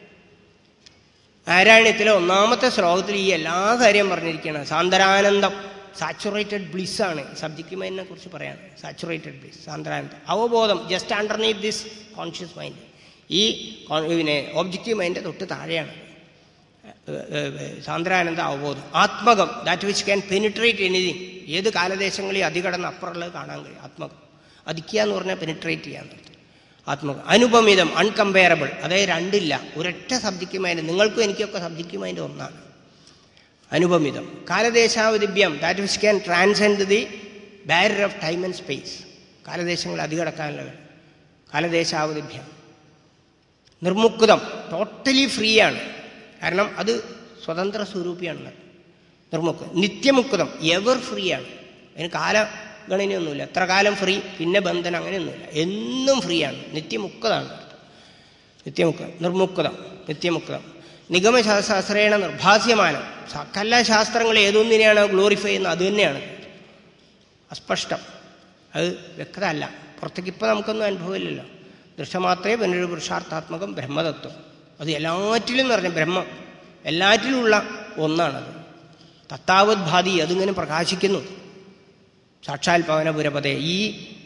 നാരായണത്തിലെ ഒന്നാമത്തെ ശ്ലോകത്തിൽ ഈ എല്ലാ കാര്യം പറഞ്ഞിരിക്കുകയാണ് സാന്ദ്രാനന്ദം സാച്ചുറേറ്റഡ് ബ്ലിസ് ആണ് സബ്ജക്റ്റ് മൈൻഡിനെ കുറിച്ച് പറയാണ് സാച്ചുറേറ്റഡ് ബ്ലിസ് സാന്ദ്രാനന്ദം അവബോധം just underneath this conscious mind ഈ കോൺ- പിന്നെ ഒബ്ജക്റ്റീവ് മൈൻഡ് തൊട്ട് താഴെയാണ് ഏഹ് ഏഹ് സാന്ദ്രാനന്ദ അവബോധം ആത്മകം that which can penetrate anything ഏത് കാലദേശങ്ങളിൽ അതികടന്ന് അപ്പുറമുള്ളത് കാണാൻ കഴിയും ആത്മകം അതിക്കുക എന്ന് പറഞ്ഞാൽ പെനിട്രേറ്റ് ചെയ്യാൻ പറ്റും ആത്മകം അനുപമിതം അൺകമ്പയറബിൾ അതായത് രണ്ടില്ല ഒരൊറ്റ സബ്ജക്റ്റ് മൈൻഡ് നിങ്ങൾക്കും എനിക്കൊക്കെ സബ്ജക്റ്റ് മൈൻഡ് ഒന്നാണ് അനുപമിതം കാലദേശാവദിഭ്യം that which can transcend the barrier of time and space കാലദേശങ്ങൾ അതികടക്കാനുള്ള കഴിവ് കാലദേശാവതിഭ്യം നിർമുക്തം ടോട്ടലി ഫ്രീ ആണ് കാരണം അത് സ്വതന്ത്ര സ്വരൂപിയാണ് നിർമുക്ത നിത്യമുക്തം എവർ ഫ്രീ ആണ് അതിന് കാലഗണനയൊന്നുമില്ല എത്ര കാലം ഫ്രീ പിന്നെ ബന്ധനം അങ്ങനെയൊന്നുമില്ല എന്നും ഫ്രീ ആണ് നിത്യമുക്തമാണ് നിത്യമുക്തം നിർമുക്തം നിത്യമുക്തം നിഗമശാസ്ത്രേണ നിർഭാസ്യമാനം സകല ശാസ്ത്രങ്ങൾ ഏതൊന്നിനെയാണോ ഗ്ലോറിഫൈ ചെയ്യുന്നത് അത് തന്നെയാണ് അസ്പഷ്ടം അത് വ്യക്തത അല്ല പുറത്തേക്ക് ഇപ്പം നമുക്കൊന്നും അനുഭവമില്ലല്ലോ ദൃഷ്ടമാത്രേ പുനരു പുരുഷാർത്ഥാത്മകം ബ്രഹ്മതത്വം അത് എല്ലാറ്റിലും നിറഞ്ഞ ബ്രഹ്മം എല്ലാറ്റിലുമുള്ള ഒന്നാണത് തത്താവത് ഭാതി അതിങ്ങനെ പ്രകാശിക്കുന്നു സാക്ഷാൽ പവനപുരപതേ ഈ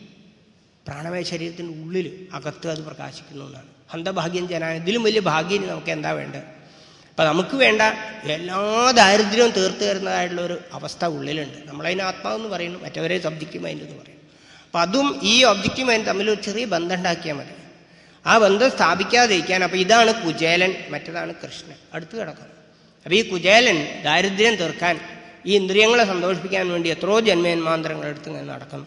പ്രാണമയ ശരീരത്തിൻ്റെ ഉള്ളിൽ അകത്ത് അത് പ്രകാശിക്കുന്നു എന്നാണ് ഹന്തഭാഗ്യം ജനാൻ ഇതിലും വലിയ ഭാഗ്യം നമുക്ക് എന്താ വേണ്ടത് അപ്പം നമുക്ക് വേണ്ട എല്ലാ ദാരിദ്ര്യവും തീർത്തു തരുന്നതായിട്ടുള്ള ഒരു അവസ്ഥ ഉള്ളിലുണ്ട് നമ്മളതിന് ആത്മാവെന്ന് പറയുന്നു മറ്റവരെ ഒബ്ജക്റ്റീവ് മൈൻഡ് എന്ന് പറയുന്നു അപ്പം അതും ഈ ഒബ്ജക്റ്റീവ് മൈൻഡ് തമ്മിൽ ഒരു ചെറിയ ബന്ധം ഉണ്ടാക്കിയാൽ മതി ആ ബന്ധം സ്ഥാപിക്കാതിരിക്കാൻ അപ്പം ഇതാണ് കുചേലൻ മറ്റേതാണ് കൃഷ്ണൻ അടുത്ത് കിടക്കണം അപ്പം ഈ കുചേലൻ ദാരിദ്ര്യം തീർക്കാൻ ഈ ഇന്ദ്രിയങ്ങളെ സന്തോഷിപ്പിക്കാൻ വേണ്ടി എത്രയോ ജന്മജന്മാന്തരങ്ങൾ എടുത്ത് ഇങ്ങനെ നടക്കുന്നു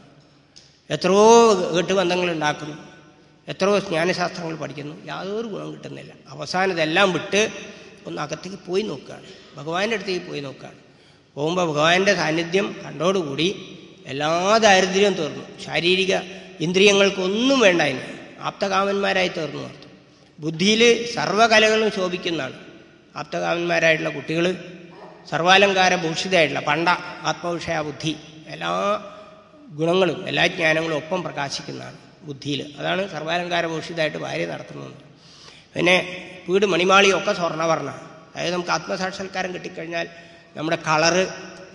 എത്രയോ കെട്ടുബന്ധങ്ങൾ ഉണ്ടാക്കുന്നു എത്രയോ ജ്ഞാനശാസ്ത്രങ്ങൾ പഠിക്കുന്നു യാതൊരു ഗുണം കിട്ടുന്നില്ല അവസാനം ഇതെല്ലാം വിട്ട് ഒന്ന് അകത്തേക്ക് പോയി നോക്കുകയാണ് ഭഗവാന്റെ അടുത്തേക്ക് പോയി നോക്കുകയാണ് പോകുമ്പോൾ ഭഗവാന്റെ സാന്നിധ്യം കണ്ടോടുകൂടി എല്ലാ ദാരിദ്ര്യവും തീർന്നു ശാരീരിക ഇന്ദ്രിയങ്ങൾക്കൊന്നും വേണ്ട അതിന് ആപ്തകാമന്മാരായി തീർന്നു അർത്ഥം ബുദ്ധിയിൽ സർവ്വകലകളും ശോഭിക്കുന്നതാണ് ആപ്തകാമന്മാരായിട്ടുള്ള കുട്ടികൾ സർവാലങ്കാര ഭൂഷിതമായിട്ടുള്ള പണ്ട ആത്മവിഷയ ബുദ്ധി എല്ലാ ഗുണങ്ങളും എല്ലാ ജ്ഞാനങ്ങളും ഒപ്പം പ്രകാശിക്കുന്നതാണ് ബുദ്ധിയിൽ അതാണ് സർവാലങ്കാര ഭൂഷിതമായിട്ട് ഭാര്യ നടത്തുന്നത് പിന്നെ വീട് മണിമാളിയൊക്കെ സ്വർണ്ണവർണ്ണ അതായത് നമുക്ക് ആത്മസാക്ഷാത്കാരം കിട്ടിക്കഴിഞ്ഞാൽ നമ്മുടെ കളറ്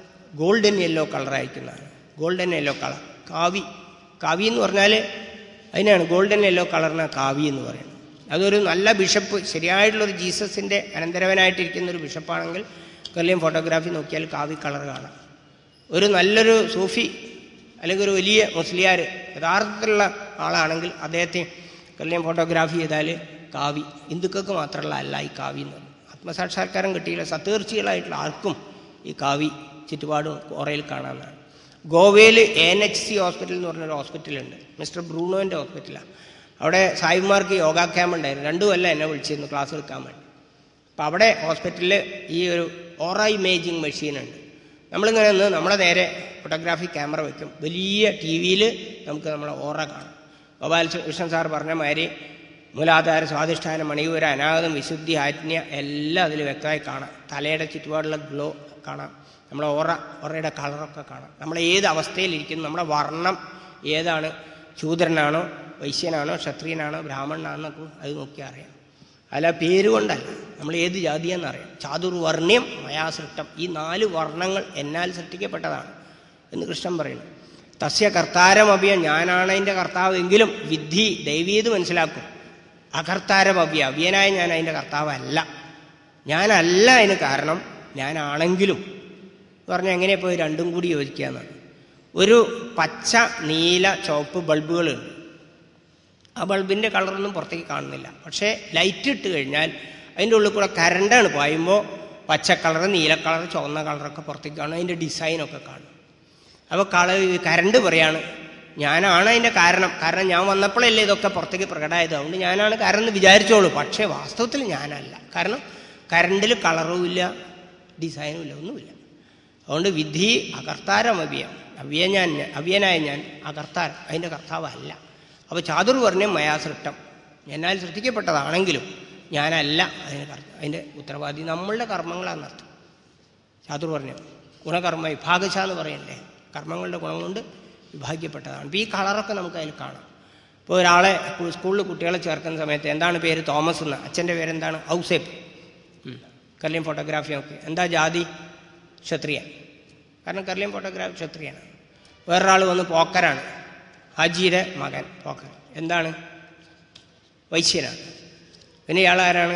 ഗോൾഡൻ യെല്ലോ കളറായിരിക്കുന്നതാണ് ഗോൾഡൻ യെല്ലോ കളർ കാവി കാവി എന്ന് പറഞ്ഞാൽ അതിനാണ് ഗോൾഡൻ യെല്ലോ കളറിന് കാവി എന്ന് പറയുന്നത് അതൊരു നല്ല ബിഷപ്പ് ശരിയായിട്ടുള്ളൊരു ജീസസിൻ്റെ അനന്തരവനായിട്ടിരിക്കുന്ന ഒരു ബിഷപ്പാണെങ്കിൽ കല്യം ഫോട്ടോഗ്രാഫി നോക്കിയാൽ കാവി കളർ കാണാം ഒരു നല്ലൊരു സൂഫി അല്ലെങ്കിൽ ഒരു വലിയ മുസ്ലിയാർ യഥാർത്ഥത്തിലുള്ള ആളാണെങ്കിൽ അദ്ദേഹത്തെ കല്യം ഫോട്ടോഗ്രാഫി ചെയ്താൽ കാവി ഹിന്ദുക്കൾക്ക് മാത്രമല്ല അല്ല ഈ കാവി എന്ന് പറയുന്നത് ആത്മസാക്ഷാത്കാരം കിട്ടിയില്ല സതീർച്ചികളായിട്ടുള്ള ആർക്കും ഈ കാവി ചുറ്റുപാടും ഓറയിൽ കാണാമെന്നാണ് ഗോവയിൽ A N H C hospital എന്ന് പറഞ്ഞൊരു ഹോസ്പിറ്റലുണ്ട് മിസ്റ്റർ ബ്രൂണോൻ്റെ ഹോസ്പിറ്റലാണ് അവിടെ സായിമാർക്ക് യോഗ ക്യാമ്പ് ഉണ്ടായിരുന്നു രണ്ടു കൊല്ലം എന്നെ വിളിച്ചിരുന്നു ക്ലാസ് എടുക്കാൻ വേണ്ടി അപ്പം അവിടെ ഹോസ്പിറ്റലിൽ ഈ ഒരു ഓറ ഇമേജിങ് മെഷീനുണ്ട് നമ്മളിങ്ങനെ ഒന്ന് നമ്മളെ നേരെ ഫോട്ടോഗ്രാഫി ക്യാമറ വെക്കും വലിയ ടി വിയിൽ നമുക്ക് നമ്മളെ ഓറ കാണാം ഗോപാൽ കൃഷ്ണൻ സാർ പറഞ്ഞ മാതിരി മൂലാധാര സ്വാധിഷ്ഠാന മണിയൂര അനാഗതം വിശുദ്ധി ആജ്ഞ എല്ലാം അതിൽ വ്യക്തമായി കാണാം തലയുടെ ചുറ്റുപാടുള്ള ഗ്ലോ കാണാം നമ്മളെ ഓറ ഓറയുടെ കളറൊക്കെ കാണാം നമ്മൾ ഏത് അവസ്ഥയിലിരിക്കുന്നു നമ്മുടെ വർണ്ണം ഏതാണ് ശൂദ്രനാണോ വൈശ്യനാണോ ക്ഷത്രിയനാണോ ബ്രാഹ്മണനാണെന്നൊക്കെ അത് നോക്കി അറിയാം അല്ല പേര് കൊണ്ടല്ല നമ്മൾ ഏത് ജാതിയാണെന്നറിയാം ചാതുർവർണ്ണ്യം മയാ സൃഷ്ടം ഈ നാല് വർണ്ണങ്ങൾ എന്നാൽ സൃഷ്ടിക്കപ്പെട്ടതാണ് എന്ന് കൃഷ്ണൻ പറയുന്നു തസ്യ കർത്താരമഭ്യ ഞാനാണ് അതിൻ്റെ കർത്താവെങ്കിലും വിദ്ധി ദൈവീത് മനസ്സിലാക്കും അകർത്താരമഭ്യ അവ്യനായ ഞാൻ അതിൻ്റെ കർത്താവല്ല ഞാനല്ല അതിന് കാരണം ഞാനാണെങ്കിലും എന്ന് പറഞ്ഞാൽ എങ്ങനെ പോയി രണ്ടും കൂടി യോജിക്കുക എന്നാണ് ഒരു പച്ച നീല ചുവപ്പ് ബൾബുകളുണ്ട് ആ ബൾബിൻ്റെ കളറൊന്നും പുറത്തേക്ക് കാണുന്നില്ല പക്ഷേ ലൈറ്റ് ഇട്ട് കഴിഞ്ഞാൽ അതിൻ്റെ ഉള്ളിൽ കൂടെ കരണ്ടാണ് പായുമ്പോൾ പച്ച കളർ നീല കളർ ചുവന്ന കളറൊക്കെ പുറത്തേക്ക് കാണും അതിൻ്റെ ഡിസൈനൊക്കെ കാണും അപ്പോൾ കള കരണ്ട് പറയാണ് ഞാനാണ് അതിൻ്റെ കാരണം കാരണം ഞാൻ വന്നപ്പോഴല്ലേ ഇതൊക്കെ പുറത്തേക്ക് പ്രകടമായത് അതുകൊണ്ട് ഞാനാണ് കാരണം എന്ന് വിചാരിച്ചോളൂ പക്ഷേ വാസ്തവത്തിൽ ഞാനല്ല കാരണം കരണ്ടിൽ കളറും ഇല്ല ഡിസൈനും ഇല്ല ഒന്നുമില്ല അതുകൊണ്ട് വിധി അകർത്താരമവ്യം അവ്യ ഞാൻ അവ്യനായ ഞാൻ അകർത്താരം അതിൻ്റെ കർത്താവല്ല അപ്പോൾ ചാതുർവർണ്ണ്യം മയാസൃഷ്ടം എന്നാൽ സൃഷ്ടിക്കപ്പെട്ടതാണെങ്കിലും ഞാനല്ല അതിന് കർത്ത അതിൻ്റെ ഉത്തരവാദി നമ്മളുടെ കർമ്മങ്ങളാണെന്നർത്ഥം ചാതുർവർണ്ണ്യം ഗുണകർമ്മ വിഭാഗശ എന്ന് പറയണ്ടേ കർമ്മങ്ങളുടെ ഗുണം കൊണ്ട് വിഭാഗ്യപ്പെട്ടതാണ് ഇപ്പോൾ ഈ കളറൊക്കെ നമുക്ക് അതിൽ കാണാം ഇപ്പോൾ ഒരാളെ സ്കൂളിൽ കുട്ടികളെ ചേർക്കുന്ന സമയത്ത് എന്താണ് പേര് തോമസ് എന്ന് അച്ഛൻ്റെ പേരെന്താണ് ഔസേപ്പ് കല്യം ഫോട്ടോഗ്രാഫി നോക്കി എന്താ ജാതി ക്ഷത്രിയൻ കാരണം കല്യം ഫോട്ടോഗ്രാഫി ക്ഷത്രിയനാണ് വേറൊരാൾ വന്ന് പോക്കരാണ് ഹാജിയുടെ മകൻ പോക്കർ എന്താണ് വൈശ്യനാണ് പിന്നെ ഇയാൾ ആരാണ്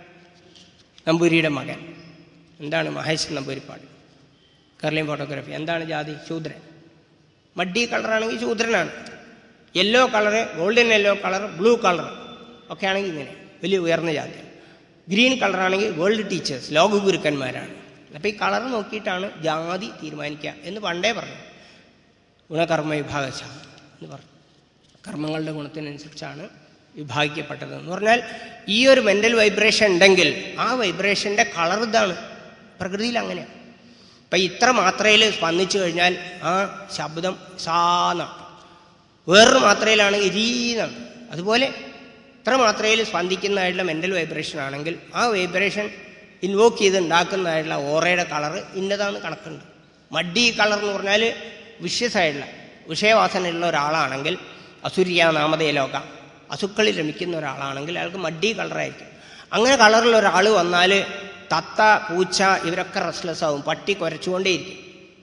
നമ്പൂരിയുടെ മകൻ എന്താണ് മഹേഷ് നമ്പൂരിപ്പാട് കർലിയം ഫോട്ടോഗ്രാഫി എന്താണ് ജാതി ശൂദ്രൻ മഡ്ഡി കളറാണെങ്കിൽ ശൂദ്രനാണ് yellow colour golden yellow colour blue colour ഒക്കെ ആണെങ്കിൽ ഇങ്ങനെ വലിയ ഉയർന്ന ജാതി ഗ്രീൻ കളറാണെങ്കിൽ വേൾഡ് ടീച്ചേഴ്സ് ലോക ഗുരുക്കന്മാരാണ് അപ്പോൾ ഈ കളർ നോക്കിയിട്ടാണ് ജാതി തീരുമാനിക്കുക എന്ന് പണ്ടേ പറഞ്ഞു ഗുണകർമ്മ വിഭാഗശ എന്ന് പറഞ്ഞു കർമ്മങ്ങളുടെ ഗുണത്തിനനുസരിച്ചാണ് വിഭാഗിക്കപ്പെട്ടത് എന്ന് പറഞ്ഞാൽ ഈ ഒരു മെൻ്റൽ വൈബ്രേഷൻ ഉണ്ടെങ്കിൽ ആ വൈബ്രേഷൻ്റെ കളർ ഇതാണ് പ്രകൃതിയിൽ അങ്ങനെയാണ് ഇപ്പം ഇത്ര മാത്രയിൽ സ്പന്ദിച്ചു കഴിഞ്ഞാൽ ആ ശബ്ദം സാന്നാണ് വേറൊരു മാത്രയിലാണെങ്കിൽ ഇരീന്നാണ് അതുപോലെ ഇത്ര മാത്രയിൽ സ്പന്ദിക്കുന്നതായിട്ടുള്ള മെൻ്റൽ വൈബ്രേഷൻ ആണെങ്കിൽ ആ വൈബ്രേഷൻ ഇൻവോക്ക് ചെയ്ത് ഉണ്ടാക്കുന്നതായിട്ടുള്ള ഓറയുടെ കളറ് ഇന്നതാണ് കണക്കുണ്ട് മഡ്ഡി കളർ എന്ന് പറഞ്ഞാൽ വിഷ്യസായിട്ടുള്ള വിഷയവാസനയുള്ള ഒരാളാണെങ്കിൽ അസുര്യ നാമതയിലൊക്കെ അസുക്കളിൽ രമിക്കുന്ന ഒരാളാണെങ്കിൽ അയാൾക്ക് മഡ്ഡി കളറായിരിക്കും അങ്ങനെ കളറുള്ള ഒരാൾ വന്നാൽ തത്ത പൂച്ച ഇവരൊക്കെ റെസ്ലെസ് ആവും പട്ടി കുരച്ചുകൊണ്ടേയിരിക്കും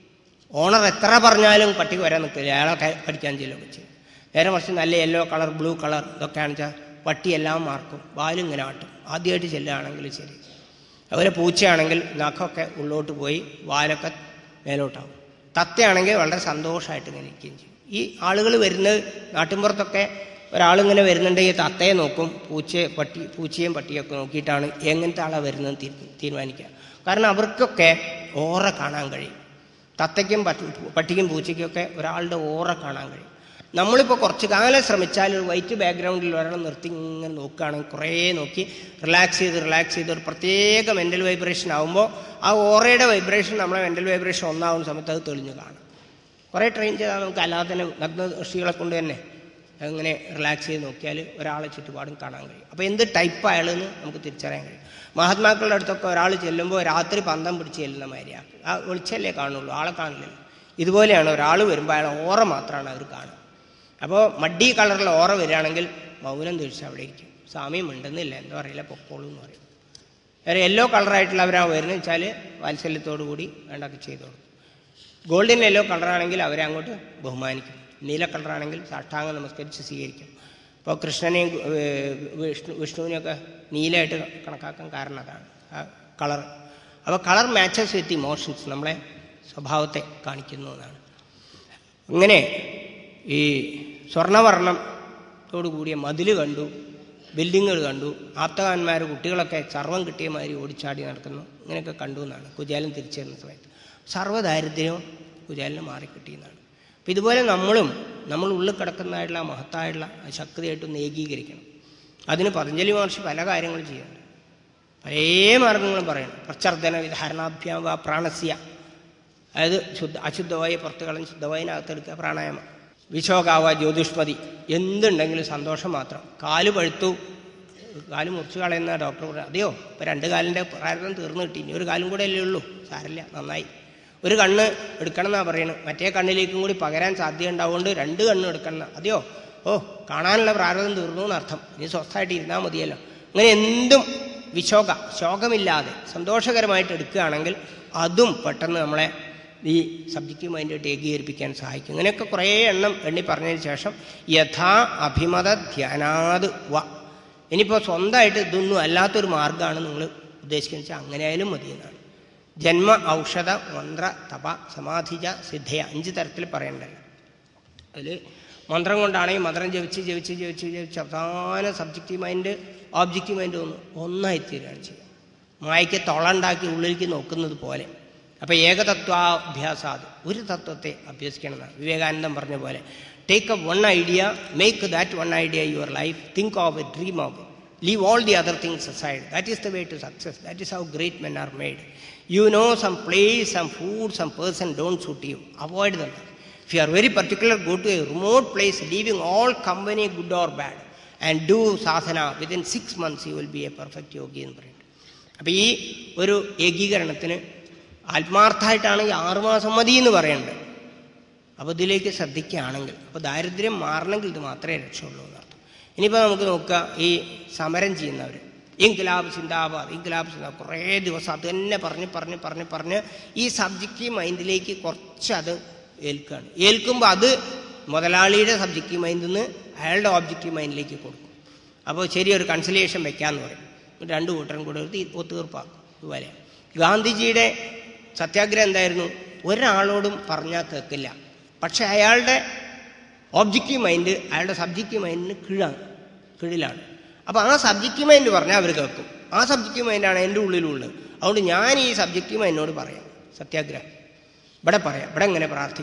ഓണർ എത്ര പറഞ്ഞാലും പട്ടി വരാൻ നിൽക്കില്ല അയാളെ പഠിക്കാൻ ചെല്ലുക ചെയ്യും നേരെ മറിച്ച് നല്ല യെല്ലോ കളർ ബ്ലൂ കളർ ഇതൊക്കെയാണെന്ന് വെച്ചാൽ പട്ടി എല്ലാം മാർക്കും വാലും ഇങ്ങനെ ആട്ടും ആദ്യമായിട്ട് ചെല്ലുകയാണെങ്കിൽ ശരി അതുപോലെ പൂച്ചയാണെങ്കിൽ നഖമൊക്കെ ഉള്ളോട്ട് പോയി വാലൊക്കെ മേലോട്ടാവും തത്തയാണെങ്കിൽ വളരെ സന്തോഷമായിട്ട് ഇങ്ങനെ ഇരിക്കുകയും ചെയ്യും ഈ ആളുകൾ വരുന്നത് നാട്ടിൻപുറത്തൊക്കെ ഒരാളിങ്ങനെ വരുന്നുണ്ടെങ്കിൽ തത്തയെ നോക്കും പൂച്ചയെ പട്ടി പൂച്ചയും പട്ടിയൊക്കെ നോക്കിയിട്ടാണ് എങ്ങനത്തെ ആളാണ് വരുന്നത് തീരുമാനിക്കുക കാരണം അവർക്കൊക്കെ ഓറ കാണാൻ കഴിയും തത്തയ്ക്കും പട്ടി പട്ടിക്കും പൂച്ചയ്ക്കൊക്കെ ഒരാളുടെ ഓറ കാണാൻ കഴിയും നമ്മളിപ്പോൾ കുറച്ച് കാലം ശ്രമിച്ചാൽ ഒരു വൈറ്റ് ബാക്ക്ഗ്രൗണ്ടിൽ ഒരാളെ നിർത്തി ഇങ്ങനെ നോക്കുകയാണെങ്കിൽ കുറേ നോക്കി റിലാക്സ് ചെയ്ത് റിലാക്സ് ചെയ്ത് ഒരു പ്രത്യേക മെൻ്റൽ വൈബ്രേഷൻ ആകുമ്പോൾ ആ ഓറയുടെ വൈബ്രേഷൻ നമ്മളെ മെൻ്റൽ വൈബ്രേഷൻ ഒന്നാവുന്ന സമയത്ത് അത് തെളിഞ്ഞു കാണും കുറേ ട്രെയിൻ ചെയ്താൽ നമുക്ക് അല്ലാതെ തന്നെ നഗ്ന ഋഷികളെ കൊണ്ട് തന്നെ അങ്ങനെ റിലാക്സ് ചെയ്ത് നോക്കിയാൽ ഒരാളെ ചുറ്റുപാടും കാണാൻ കഴിയും അപ്പോൾ എന്ത് ടൈപ്പ് അയാളെന്ന് നമുക്ക് തിരിച്ചറിയാൻ കഴിയും മഹാത്മാക്കളുടെ അടുത്തൊക്കെ ഒരാൾ ചെല്ലുമ്പോൾ രാത്രി പന്തം പിടിച്ച് ചെല്ലുന്ന മാതിരിയാണ് ആ വെളിച്ചല്ലേ കാണുള്ളൂ ആളെ കാണില്ലല്ലോ ഇതുപോലെയാണ് ഒരാൾ വരുമ്പോൾ അയാളെ ഓറ മാത്രമാണ് അവർ കാണുക അപ്പോൾ മഡ്ഡി കളറിൽ ഓറ വരികയാണെങ്കിൽ മൗനം തിരിച്ച് അവിടെ ഇരിക്കും സ്വാമിയും ഉണ്ടെന്നില്ല എന്താ പറയില്ല പൊക്കോളൂ എന്ന് പറയും വേറെ യെല്ലോ കളറായിട്ടുള്ളവരാണ് വരുന്നത് വെച്ചാൽ വാത്സല്യത്തോടു കൂടി വേണ്ടൊക്കെ ചെയ്തു കൊടുക്കും ഗോൾഡൻ യെല്ലോ കളറാണെങ്കിൽ അവരെ അങ്ങോട്ട് ബഹുമാനിക്കും നീല കളറാണെങ്കിൽ സാഷ്ടാംഗം നമസ്കരിച്ച് സ്വീകരിക്കും ഇപ്പോൾ കൃഷ്ണനെയും ഏർ, വിഷ്ണു വിഷ്ണുവിനെയൊക്കെ നീലമായിട്ട് കണക്കാക്കാൻ കാരണം അതാണ് ആ കളർ അപ്പോൾ കളർ മാച്ചസ് വിത്ത് ഇമോഷൻസ് നമ്മളെ സ്വഭാവത്തെ കാണിക്കുന്നു എന്നാണ് അങ്ങനെ ഈ സ്വർണ്ണവർണ്ണത്തോടു കൂടിയ മതിൽ കണ്ടു ബിൽഡിങ്ങുകൾ കണ്ടു ആപ്തകാന്മാർ കുട്ടികളൊക്കെ സർവം കിട്ടിയ മാതിരി ഓടിച്ചാടി നടക്കുന്നു ഇങ്ങനെയൊക്കെ കണ്ടു എന്നാണ് കുചാലൻ തിരിച്ചു വരുന്ന സമയത്ത് സർവ്വദാരിദ്ര്യവും കുചാലിന് മാറിക്കിട്ടിയെന്നാണ് അപ്പം ഇതുപോലെ നമ്മളും നമ്മൾ ഉള്ളിൽ കിടക്കുന്നതായിട്ടുള്ള ആ മഹത്തായിട്ടുള്ള ആ ശക്തിയായിട്ടൊന്ന് ഏകീകരിക്കണം അതിന് പതഞ്ജലി മഹർഷി പല കാര്യങ്ങളും ചെയ്യുന്നുണ്ട് പല മാർഗങ്ങളും പറയണം പ്രചർദ്ദന വിധാരണാഭ്യാം വാ പ്രാണസ്യ അതായത് ശുദ്ധ അശുദ്ധമായി പുറത്ത് കളഞ്ഞ് ശുദ്ധവായിനകത്തെടുക്കുക പ്രാണായാമം വിശോകാവ ജ്യോതിഷ്മതി എന്തുണ്ടെങ്കിലും സന്തോഷം മാത്രം കാല് പഴുത്തു കാല് മുറിച്ച് കളയുന്ന ഡോക്ടർ പറഞ്ഞു അതെയോ ഇപ്പം രണ്ട് കാലിൻ്റെ പ്രാരംഭം തീർന്നു കിട്ടി ഇനി ഒരു കാലും കൂടെ അല്ലേ ഉള്ളൂ സാരമില്ല നന്നായി ഒരു കണ്ണ് എടുക്കണം എന്നാണ് പറയുന്നത് മറ്റേ കണ്ണിലേക്കും കൂടി പകരാൻ സാധ്യത ഉണ്ടാവുകൊണ്ട് രണ്ട് കണ്ണ് എടുക്കണം എന്നാ. അതെയോ ഓ കാണാനുള്ള പ്രാരംഭം തീർന്നു എന്നർത്ഥം ഇനി സ്വസ്ഥമായിട്ട് ഇരുന്നാൽ മതിയല്ലോ അങ്ങനെ എന്തും വിശോക ശോകമില്ലാതെ സന്തോഷകരമായിട്ട് എടുക്കുകയാണെങ്കിൽ അതും പെട്ടെന്ന് നമ്മളെ ഈ സബ്ജക്റ്റീവ് മൈൻഡായിട്ട് ഏകീകരിപ്പിക്കാൻ സഹായിക്കും ഇങ്ങനെയൊക്കെ കുറേ എണ്ണം എണ്ണി പറഞ്ഞതിന് ശേഷം യഥാ അഭിമത ധ്യാനാത് വ ഇനിയിപ്പോൾ സ്വന്തമായിട്ട് ഇതൊന്നും അല്ലാത്തൊരു മാർഗ്ഗമാണ് നിങ്ങൾ ഉദ്ദേശിക്കുന്നത് വെച്ചാൽ അങ്ങനെ ആയാലും മതി എന്നാണ് ജന്മ ഔഷധ മന്ത്ര തപ സമാധിജ സിദ്ധയ അഞ്ച് തരത്തിൽ പറയണ്ടല്ലോ അതിൽ മന്ത്രം കൊണ്ടാണെങ്കിൽ മന്ത്രം ജപിച്ച് ജപിച്ച് ജപിച്ച് ജപിച്ച് അവസാന സബ്ജക്റ്റീവ് മൈൻഡ് ഓബ്ജക്റ്റീവ് മൈൻഡ് ഒന്ന് ഒന്നായിത്തീരുകയാണ് ചെയ്യുക മായയ്ക്ക് തൊളണ്ടാക്കി ഉള്ളിലേക്ക് നോക്കുന്നത് പോലെ അപ്പോൾ ഏകതത്വാഭ്യാസാത് ഒരു തത്വത്തെ അഭ്യസിക്കണം എന്നാണ് വിവേകാനന്ദം പറഞ്ഞ പോലെ take a one idea make that one idea your life think of a dream of it leave all the other things aside that is the way to success that is how great men are made you know some place some food some person don't suit you avoid them if you are very particular go to a remote place leaving all company good or bad and do sadhana within six months you will be a perfect yogi എന്ന് പറയുന്നത് അപ്പോൾ ഈ ഒരു ഏകീകരണത്തിന് ആത്മാർത്ഥമായിട്ടാണെങ്കിൽ ആറുമാസം മതി എന്ന് പറയുന്നുണ്ട് അപ്പോൾ ഇതിലേക്ക് ശ്രദ്ധിക്കുകയാണെങ്കിൽ അപ്പോൾ ദാരിദ്ര്യം മാറണമെങ്കിൽ ഇത് മാത്രമേ രക്ഷയുള്ളൂ എന്നർത്ഥം ഇനിയിപ്പോൾ നമുക്ക് നോക്കുക ഈ സമരം ചെയ്യുന്നവർ ഇൻകിലാബ് ചിന്താബാദ് ഇൻകിലാബ് ചിന്താബ് കുറേ ദിവസം അത് തന്നെ പറഞ്ഞ് പറഞ്ഞ് പറഞ്ഞ് പറഞ്ഞ് ഈ സബ്ജക്റ്റീവ് മൈൻഡിലേക്ക് കുറച്ച് അത് ഏൽക്കുകയാണ് ഏൽക്കുമ്പോൾ അത് മുതലാളിയുടെ സബ്ജക്റ്റീവ് മൈൻഡിൽ നിന്ന് അയാളുടെ ഓബ്ജക്റ്റീവ് മൈൻഡിലേക്ക് കൊടുക്കും അപ്പോൾ ശരി ഒരു കൺസലേഷൻ വെക്കാമെന്ന് പറയും രണ്ട് കൂട്ടരും കൂടെ ഒരു തീ- ഒത്തുതീർപ്പാക്കും ഇതുപോലെ ഗാന്ധിജിയുടെ സത്യാഗ്രഹം എന്തായിരുന്നു ഒരാളോടും പറഞ്ഞാൽ കേൾക്കില്ല പക്ഷെ അയാളുടെ ഓബ്ജക്റ്റീവ് മൈൻഡ് അയാളുടെ സബ്ജക്റ്റീവ് മൈൻഡിന് കീഴാണ് കീഴിലാണ് അപ്പോൾ ആ സബ്ജക്റ്റീവ് മൈൻഡ് പറഞ്ഞാൽ അവർ കേൾക്കും ആ സബ്ജക്റ്റീവ് മൈൻഡാണ് എൻ്റെ ഉള്ളിലുള്ളത് അതുകൊണ്ട് ഞാൻ ഈ സബ്ജക്റ്റീവ് മൈൻഡിനോട് പറയാം സത്യാഗ്രഹം ഇവിടെ പറയാം ഇവിടെ ഇങ്ങനെ പ്രാർത്ഥിക്കാം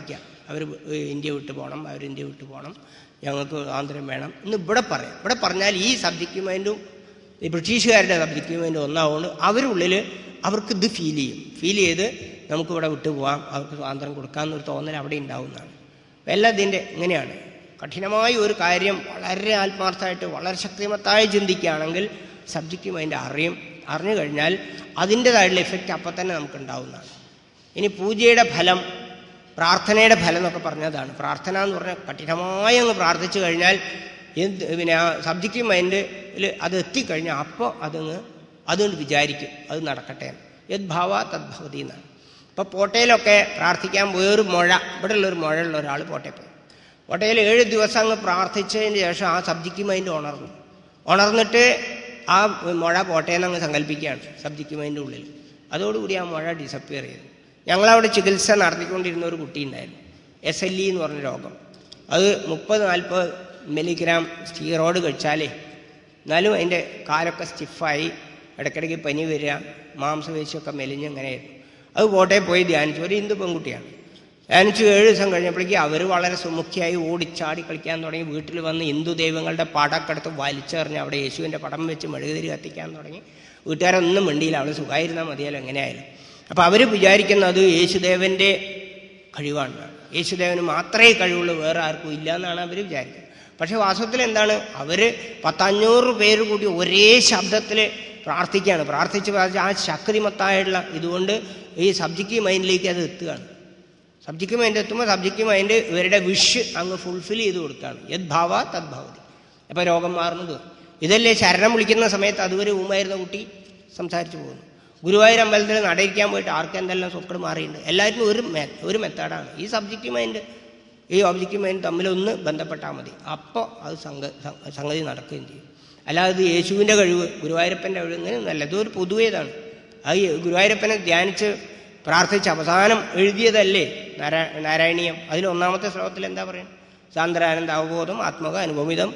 അവർ ഇന്ത്യ വിട്ടു പോകണം അവർ ഇന്ത്യ വിട്ടു പോകണം ഞങ്ങൾക്ക് സ്വാതന്ത്ര്യം വേണം എന്ന് ഇവിടെ പറയാം ഇവിടെ പറഞ്ഞാൽ ഈ സബ്ജക്റ്റ് മൈൻഡും ഈ ബ്രിട്ടീഷുകാരുടെ സബ്ജക്റ്റ് മൈൻഡും ഒന്നാവുകൊണ്ട് അവരുള്ളിൽ അവർക്ക് ഇത് ഫീൽ ചെയ്യും ഫീൽ ചെയ്ത് നമുക്കിവിടെ വിട്ടു പോകാം അവർക്ക് സ്വാതന്ത്ര്യം കൊടുക്കാമെന്നൊരു തോന്നൽ അവിടെ ഉണ്ടാവുന്നതാണ് എല്ലാം ഇതിൻ്റെ ഇങ്ങനെയാണ് കഠിനമായ ഒരു കാര്യം വളരെ ആത്മാർത്ഥമായിട്ട് വളരെ ശക്തിമത്തായി ചിന്തിക്കുകയാണെങ്കിൽ സബ്ജക്റ്റ് മൈൻഡ് അറിയും അറിഞ്ഞു കഴിഞ്ഞാൽ അതിൻ്റെതായിട്ടുള്ള എഫക്റ്റ് അപ്പം തന്നെ നമുക്ക് ഉണ്ടാവുന്നതാണ് ഇനി പൂജയുടെ ഫലം പ്രാർത്ഥനയുടെ ഫലം എന്നൊക്കെ പറഞ്ഞതാണ് പ്രാർത്ഥന എന്ന് പറഞ്ഞാൽ കഠിനമായി അങ്ങ് പ്രാർത്ഥിച്ചു കഴിഞ്ഞാൽ എന്ത് പിന്നെ ആ സബ്ജക്റ്റ് മൈൻഡിൽ അത് എത്തിക്കഴിഞ്ഞാൽ അപ്പോൾ അതങ്ങ് അതുകൊണ്ട് വിചാരിക്കും അത് നടക്കട്ടെ എന്ന്. യത് ഭാവ തദ്ഭവതി എന്നാണ് ഇപ്പോൾ പോട്ടയിലൊക്കെ പ്രാർത്ഥിക്കാൻ പോയൊരു മുഴ ഇവിടെ ഉള്ളൊരു മുഴയുള്ള ഒരാൾ പോട്ടയിൽ പോയി കോട്ടയിൽ ഏഴ് ദിവസം അങ്ങ് പ്രാർത്ഥിച്ചതിന് ശേഷം ആ സബ്ജക്റ്റ് മൈൻഡ് ഉണർന്നു ഉണർന്നിട്ട് ആ മുഴ പോട്ടയെന്ന് അങ്ങ് സങ്കല്പിക്കുകയാണ് സബ്ജക്റ്റ് മൈൻഡിൻ്റെ ഉള്ളിൽ അതോടുകൂടി ആ മുഴ ഡിസപ്പിയർ ചെയ്തു ഞങ്ങളവിടെ ചികിത്സ നടത്തിക്കൊണ്ടിരുന്ന ഒരു കുട്ടി ഉണ്ടായിരുന്നു എസ് എൽ ഇ എന്ന് പറഞ്ഞ രോഗം അത് മുപ്പത് നാൽപ്പത് മില്ലിഗ്രാം സ്റ്റീറോയിഡ് കഴിച്ചാലേ എന്നാലും അതിൻ്റെ കാലൊക്കെ സ്റ്റിഫായി ഇടയ്ക്കിടയ്ക്ക് പനി വരിക മാംസപേശിയൊക്കെ മെലിഞ്ഞ് അങ്ങനെയായിരുന്നു അത് കോട്ടയിൽ പോയി ധ്യാനിച്ചു ഒരു ഹിന്ദു പെൺകുട്ടിയാണ് ധ്യാനിച്ചു ഏഴ് ദിവസം കഴിഞ്ഞപ്പോഴേക്ക് അവർ വളരെ സുമുഖിയായി ഓടിച്ചാടി കളിക്കാൻ തുടങ്ങി വീട്ടിൽ വന്ന് ഹിന്ദു ദൈവങ്ങളുടെ പടമൊക്കെ എടുത്ത് വലിച്ചെറിഞ്ഞ് അവിടെ യേശുവിൻ്റെ പടം വെച്ച് മെഴുകുതിരി കത്തിക്കാൻ തുടങ്ങി വീട്ടുകാരൊന്നും മിണ്ടിയില്ല അവൾ സുഖമായിരുന്നാൽ മതിയല്ലോ എങ്ങനെയായാലും അപ്പോൾ അവർ വിചാരിക്കുന്നത് യേശുദേവൻ്റെ കഴിവാണ് യേശുദേവന് മാത്രമേ കഴിവുള്ളൂ വേറെ ആർക്കും ഇല്ല എന്നാണ് അവർ വിചാരിക്കുന്നത് പക്ഷേ വാസ്തവത്തിൽ എന്താണ് അവർ പത്തഞ്ഞൂറ് പേര് കൂടി ഒരേ ശബ്ദത്തിൽ പ്രാർത്ഥിക്കുകയാണ് പ്രാർത്ഥിച്ച് പ്രാർത്ഥിച്ച് ആ ശക്തിമത്തായിട്ടുള്ള ഇതുകൊണ്ട് ഈ സബ്ജക്റ്റ് മൈൻഡിലേക്ക് അത് എത്തുകയാണ് സബ്ജക്റ്റ് മൈൻഡ് എത്തുമ്പോൾ സബ്ജക്റ്റ് മൈൻഡ് ഇവരുടെ വിഷ് അങ്ങ് ഫുൾഫിൽ ചെയ്ത് കൊടുക്കുകയാണ് യത് ഭാവ തദ്ഭാവതി അപ്പോൾ രോഗം മാറുന്നത് ഇതല്ലേ ശരണം വിളിക്കുന്ന സമയത്ത് അതുവരെ ഊമായിരുന്ന കുട്ടി സംസാരിച്ചു പോകുന്നു ഗുരുവായൂർ അമ്പലത്തിൽ നടയിരിക്കാൻ പോയിട്ട് ആർക്കെന്തെല്ലാം സ്വക്കട് മാറിയിട്ടുണ്ട് എല്ലാവർക്കും ഒരു മെ ഒരു മെത്തേഡാണ് ഈ സബ്ജക്റ്റ് മൈൻഡ് ഈ ഒബ്ജക്റ്റ് മൈൻഡ് തമ്മിലൊന്ന് ബന്ധപ്പെട്ടാൽ മതി അപ്പോൾ അത് സംഗ സം- സംഗതി നടക്കുകയും ചെയ്യും അല്ലാതെ ഇത് യേശുവിൻ്റെ കഴിവ് ഗുരുവായൂരപ്പൻ്റെ കഴിവ് ഇങ്ങനെയൊന്നല്ല ഇതൊരു പൊതുവേതാണ് ആ ഈ ഗുരുവായൂരപ്പനെ ധ്യാനിച്ച് പ്രാർത്ഥിച്ച് അവസാനം എഴുതിയതല്ലേ നാരാ നാരായണീയം അതിൽ ഒന്നാമത്തെ ശ്ലോകത്തിൽ എന്താ പറയുന്നത് സാന്ദ്രാനന്ദ അവബോധം ആത്മക അനുപമിതം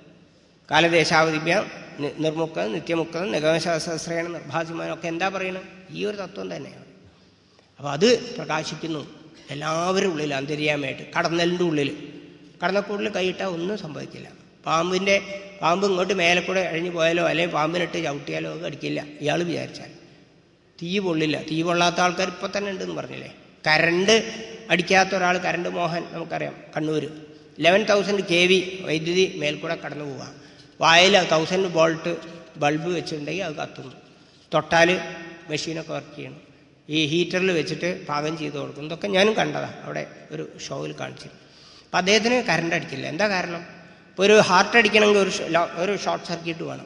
കാലദേശാവധിഭ്യ നിർമുക്ത നിത്യമുക്തം നിഗമശാസ്ത്രേണ നിർഭാസിമാനം ഒക്കെ എന്താ പറയുന്നത് ഈ ഒരു തത്വം തന്നെയാണ് അപ്പോൾ അത് പ്രകാശിക്കുന്നു എല്ലാവരും ഉള്ളിൽ അന്തര്യാമയായിട്ട് കടന്നലിൻ്റെ ഉള്ളിൽ കടന്നക്കൂടിൽ കൈയിട്ടാൽ ഒന്നും സംഭവിക്കില്ല പാമ്പിൻ്റെ പാമ്പ് ഇങ്ങോട്ട് മേലെ കൂടെ അഴിഞ്ഞു പോയാലോ അല്ലെങ്കിൽ പാമ്പിനിട്ട് ചവിട്ടിയാലോ അത് അടിക്കില്ല ഇയാൾ വിചാരിച്ചാൽ തീ പൊള്ളില്ല തീ പൊള്ളാത്ത ആൾക്കാർ ഇപ്പോൾ തന്നെ ഉണ്ടെന്ന് പറഞ്ഞില്ലേ കരണ്ട് അടിക്കാത്ത ഒരാൾ കരണ്ട് മോഹൻ നമുക്കറിയാം Kannur eleven thousand K V വൈദ്യുതി മേൽക്കൂടെ കടന്നു പോവുക വായിൽ തൗസൻഡ് വോൾട്ട് ബൾബ് വെച്ചിട്ടുണ്ടെങ്കിൽ അത് കത്തുന്നു തൊട്ടാൽ മെഷീനൊക്കെ വർക്ക് ചെയ്യണം ഈ ഹീറ്ററിൽ വെച്ചിട്ട് പാകം ചെയ്ത് കൊടുക്കും ഇതൊക്കെ ഞാനും കണ്ടതാണ് അവിടെ ഒരു ഷോയിൽ കാണിച്ചു അപ്പം അദ്ദേഹത്തിന് കറണ്ട് അടിക്കില്ല എന്താ കാരണം ഇപ്പോൾ ഒരു ഹാർട്ട് അടിക്കണമെങ്കിൽ ഒരു ഷ- ലോ- ഒരു ഷോർട്ട് സർക്യൂട്ട് വേണം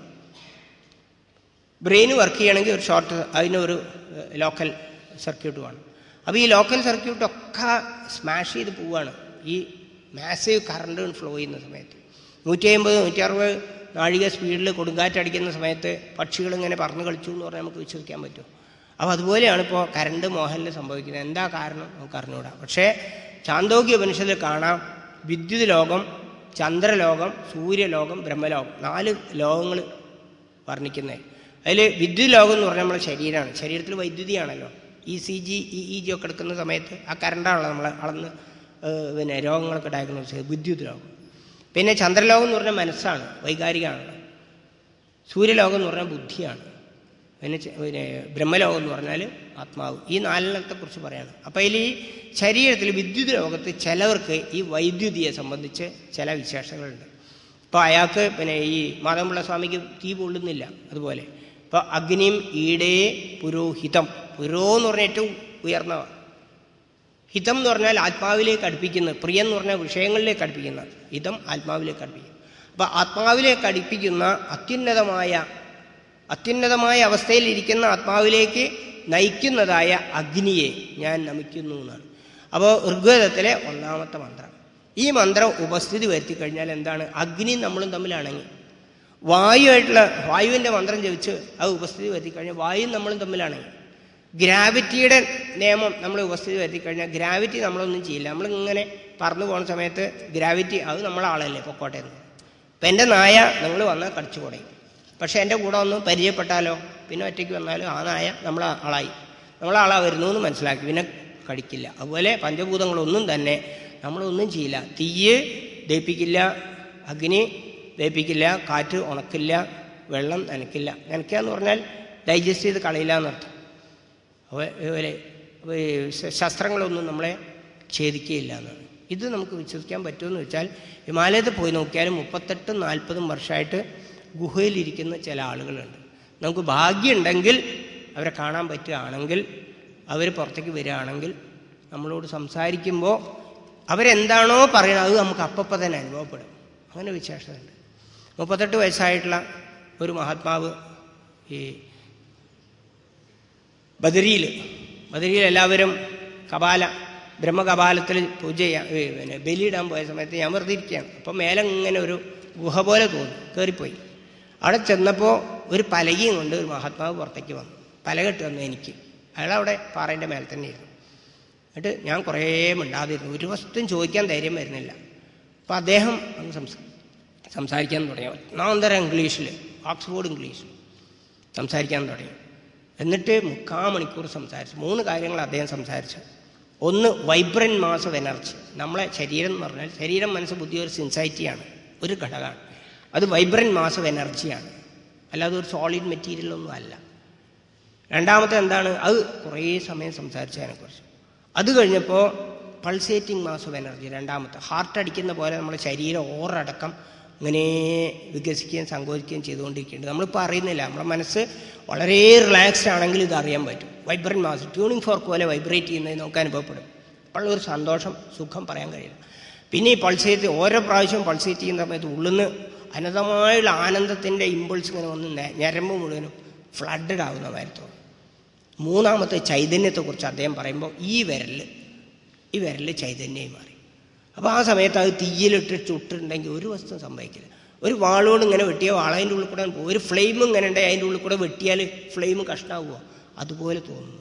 ബ്രെയിൻ വർക്ക് ചെയ്യണമെങ്കിൽ ഒരു ഷോർട്ട് അതിനൊരു ലോക്കൽ സർക്യൂട്ട് വേണം അപ്പോൾ ഈ ലോക്കൽ സർക്യൂട്ടൊക്കെ സ്മാഷ് ചെയ്ത് പോവുകയാണ് ഈ മാസീവ് കറണ്ട് ഫ്ലോ ചെയ്യുന്ന സമയത്ത് നൂറ്റി അമ്പത് നൂറ്റി അറുപത് നാഴിക സ്പീഡിൽ കൊടുങ്കാറ്റടിക്കുന്ന സമയത്ത് പക്ഷികൾ ഇങ്ങനെ പറന്ന് കളിച്ചു എന്ന് പറഞ്ഞാൽ നമുക്ക് വിശ്വസിക്കാൻ പറ്റുമോ അപ്പോൾ അതുപോലെയാണ് ഇപ്പോൾ കരണ്ട് മോഹനിൽ സംഭവിക്കുന്നത് എന്താ കാരണം നമുക്ക് അറിഞ്ഞുകൂടാ പക്ഷേ ചാന്തോക്യ ഉപനിഷത്തിൽ കാണാം വിദ്യുത് ലോകം ചന്ദ്രലോകം സൂര്യലോകം ബ്രഹ്മലോകം നാല് ലോകങ്ങൾ വർണ്ണിക്കുന്നത് അതിൽ വിദ്യുത് ലോകം എന്ന് പറഞ്ഞാൽ നമ്മുടെ ശരീരമാണ് ശരീരത്തിൽ വൈദ്യുതിയാണല്ലോ E C G E E G ഒക്കെ എടുക്കുന്ന സമയത്ത് ആ കറണ്ടാണല്ലോ നമ്മൾ അളന്ന് ഏഹ്, പിന്നെ രോഗങ്ങളൊക്കെ ഡയഗ്നോസ് ചെയ്ത് വിദ്യുത് ലോകം പിന്നെ ചന്ദ്രലോകം എന്ന് പറഞ്ഞാൽ മനസ്സാണ് വൈകാരികമാണല്ലോ സൂര്യലോകം എന്ന് പറഞ്ഞാൽ ബുദ്ധിയാണ് പിന്നെ ചെ- പിന്നെ ബ്രഹ്മലോകം എന്ന് പറഞ്ഞാൽ ആത്മാവ് ഈ നാലെണ്ണത്തെ കുറിച്ച് പറയാണ് അപ്പോൾ അതിൽ ഈ ശരീരത്തിൽ വിദ്യുത് ലോകത്ത് ചിലവർക്ക് ഈ വൈദ്യുതിയെ സംബന്ധിച്ച് ചില വിശേഷങ്ങളുണ്ട് ഇപ്പോൾ അയാൾക്ക് പിന്നെ ഈ മാധവപിള്ള സ്വാമിക്ക് തീ പൊള്ളുന്നില്ല അതുപോലെ ഇപ്പോൾ അഗ്നിയും ഈടേ പുരോഹിതം പുരോ എന്ന് പറഞ്ഞാൽ ഏറ്റവും ഉയർന്നവ ഹിതം എന്ന് പറഞ്ഞാൽ ആത്മാവിലേക്ക് അടുപ്പിക്കുന്നത് പ്രിയം എന്ന് പറഞ്ഞാൽ വിഷയങ്ങളിലേക്ക് അടുപ്പിക്കുന്ന ഹിതം ആത്മാവിലേക്ക് അടുപ്പിക്കും അപ്പോൾ ആത്മാവിലേക്ക് അടുപ്പിക്കുന്ന അത്യുന്നതമായ അത്യുന്നതമായ അവസ്ഥയിലിരിക്കുന്ന ആത്മാവിലേക്ക് നയിക്കുന്നതായ അഗ്നിയെ ഞാൻ നമിക്കുന്നു എന്നാണ് അപ്പോൾ ഋഗ്വേദത്തിലെ ഒന്നാമത്തെ മന്ത്രം ഈ മന്ത്രം ഉപസ്ഥിതി വരുത്തി കഴിഞ്ഞാൽ എന്താണ് അഗ്നി നമ്മളും തമ്മിലാണെങ്കിൽ വായുവായിട്ടുള്ള വായുവിൻ്റെ മന്ത്രം ജപിച്ച് അത് ഉപസ്ഥിതി വരുത്തി കഴിഞ്ഞാൽ വായു നമ്മളും തമ്മിലാണെങ്കിൽ ഗ്രാവിറ്റിയുടെ നിയമം നമ്മൾ ഉപസ്ഥിതി വരുത്തി കഴിഞ്ഞാൽ ഗ്രാവിറ്റി നമ്മളൊന്നും ചെയ്യില്ല നമ്മളിങ്ങനെ പറന്നു പോകുന്ന സമയത്ത് ഗ്രാവിറ്റി അത് നമ്മളെ ആളല്ലേ പൊക്കോട്ടെ എന്ന് ഇപ്പം എൻ്റെ നായ നിങ്ങൾ വന്നാൽ കടിച്ചു കൊടുക്കും പക്ഷേ എൻ്റെ കൂടെ ഒന്ന് പരിചയപ്പെട്ടാലോ പിന്നെ ഒറ്റയ്ക്ക് വന്നാലും ആ നായ നമ്മളെ ആളായി നമ്മളെ ആളാ വരുന്നു എന്ന് മനസ്സിലാക്കി പിന്നെ കടിക്കില്ല അതുപോലെ പഞ്ചഭൂതങ്ങളൊന്നും തന്നെ നമ്മളൊന്നും ചെയ്യില്ല തീയ് ദഹിപ്പിക്കില്ല അഗ്നി ദഹിപ്പിക്കില്ല കാറ്റ് ഉണക്കില്ല വെള്ളം നനയ്ക്കില്ല നനയ്ക്കുക എന്ന് പറഞ്ഞാൽ ഡൈജസ്റ്റ് ചെയ്ത് കളയില്ല എന്നർത്ഥം അപ്പോൾ ഇതുപോലെ അപ്പോൾ ഈ ശ- ശസ്ത്രങ്ങളൊന്നും നമ്മളെ ഛേദിക്കുകയില്ല എന്നാണ് ഇത് നമുക്ക് വിശ്വസിക്കാൻ പറ്റുമെന്ന് വെച്ചാൽ ഹിമാലയത്തിൽ പോയി നോക്കിയാൽ മുപ്പത്തെട്ടും നാൽപ്പതും വർഷമായിട്ട് ഗുഹയിലിരിക്കുന്ന ചില ആളുകളുണ്ട് നമുക്ക് ഭാഗ്യമുണ്ടെങ്കിൽ അവരെ കാണാൻ പറ്റുകയാണെങ്കിൽ അവർ പുറത്തേക്ക് വരികയാണെങ്കിൽ നമ്മളോട് സംസാരിക്കുമ്പോൾ അവരെന്താണോ പറയുന്നത് അത് നമുക്ക് അപ്പപ്പം തന്നെ അനുഭവപ്പെടും അങ്ങനെ വിശേഷതയുണ്ട് മുപ്പത്തെട്ട് വയസ്സായിട്ടുള്ള ഒരു മഹാത്മാവ് ഈ ബദരിയിൽ ബദരിയിൽ എല്ലാവരും കപാല ബ്രഹ്മകപാലത്തിൽ പൂജ ചെയ്യാൻ ഏ, പിന്നെ ബലിയിടാൻ പോയ സമയത്ത് ഞാൻ വെറുതെ ഇരിക്കുകയാണ് അപ്പം മേലെ ഇങ്ങനെ ഒരു ഗുഹ പോലെ തോന്നി കയറിപ്പോയി അവിടെ ചെന്നപ്പോൾ ഒരു പലകയും കൊണ്ട് ഒരു മഹാത്മാവ് പുറത്തേക്ക് വന്നു പലകെട്ട് വന്നു എനിക്ക് അയാളവിടെ പാറേൻ്റെ മേലെ തന്നെ ഇരുന്നു എന്നിട്ട് ഞാൻ കുറേ മിണ്ടാതിരുന്നു ഒരു വസ്തുവും ചോദിക്കാൻ ധൈര്യം വരുന്നില്ല അപ്പോൾ അദ്ദേഹം അങ്ങ് സംസാ സംസാരിക്കാൻ തുടങ്ങി ഒന്നാന്തരം ഇംഗ്ലീഷിൽ ഓക്സ്ഫോർഡ് ഇംഗ്ലീഷിൽ സംസാരിക്കാൻ തുടങ്ങി എന്നിട്ട് മുക്കാൽ മണിക്കൂർ സംസാരിച്ചു മൂന്ന് കാര്യങ്ങൾ അദ്ദേഹം സംസാരിച്ചു ഒന്ന് വൈബ്രൻറ്റ് മാസ് ഓഫ് എനർജി നമ്മളെ ശരീരം എന്ന് പറഞ്ഞാൽ ശരീരം മനസ്സ് ബുദ്ധി ഒരു സിൻസൈറ്റിയാണ് ഒരു ഘടകമാണ് അത് വൈബ്രൻറ്റ് മാസ് ഓഫ് എനർജിയാണ് അല്ലാതെ ഒരു സോളിഡ് മെറ്റീരിയൽ ഒന്നും അല്ല രണ്ടാമത്തെ എന്താണ് അത് കുറേ സമയം സംസാരിച്ചു അതിനെക്കുറിച്ച് അത് കഴിഞ്ഞപ്പോൾ പൾസേറ്റിംഗ് മാസ് ഓഫ് എനർജി രണ്ടാമത്തെ ഹാർട്ട് അടിക്കുന്ന പോലെ നമ്മുടെ ശരീരം ഓറടക്കം ഇങ്ങനെ വികസിക്കുകയും സങ്കോചിക്കുകയും ചെയ്തുകൊണ്ടിരിക്കുന്നുണ്ട് നമ്മളിപ്പോൾ അറിയുന്നില്ല നമ്മുടെ മനസ്സ് വളരെ റിലാക്സ്ഡ് ആണെങ്കിൽ ഇത് അറിയാൻ പറ്റും വൈബ്രൻറ്റ് മാസ് ട്യൂണിംഗ് ഫോർക്ക് പോലെ വൈബ്രേറ്റ് ചെയ്യുന്നത് നമുക്ക് അനുഭവപ്പെടും അപ്പോൾ ഒരു സന്തോഷം സുഖം പറയാൻ കഴിയില്ല പിന്നെ ഈ പൾസേറ്റ് ഓരോ പ്രാവശ്യവും പൾസേറ്റ് ചെയ്യുന്ന സമയത്ത് ഉള്ളിന്ന് അനന്തമായുള്ള ആനന്ദത്തിൻ്റെ ഇമ്പൾസ് ഇങ്ങനെ വന്ന് ഞെ- ഞരമ്പ് മുഴുവനും ഫ്ലഡഡ് ആവുന്ന മാതിരി തോന്നും മൂന്നാമത്തെ ചൈതന്യത്തെക്കുറിച്ച് അദ്ദേഹം പറയുമ്പോൾ ഈ വിരൽ ഈ വിരൽ ചൈതന്യമായി മാറി അപ്പോൾ ആ സമയത്ത് അത് തീയിലിട്ട് ചുട്ടിട്ടുണ്ടെങ്കിൽ ഒരു വസ്തു സംഭവിക്കില്ല ഒരു വാളോട് ഇങ്ങനെ വെട്ടിയ വാളതിൻ്റെ ഉള്ളിൽ കൂടെ പോകും ഒരു ഫ്ലെയിം ഇങ്ങനെ ഉണ്ടെങ്കിൽ അതിൻ്റെ ഉള്ളിൽ കൂടെ വെട്ടിയാൽ ഫ്ലെയിം കഷ്ണാവുമോ അതുപോലെ തോന്നുന്നു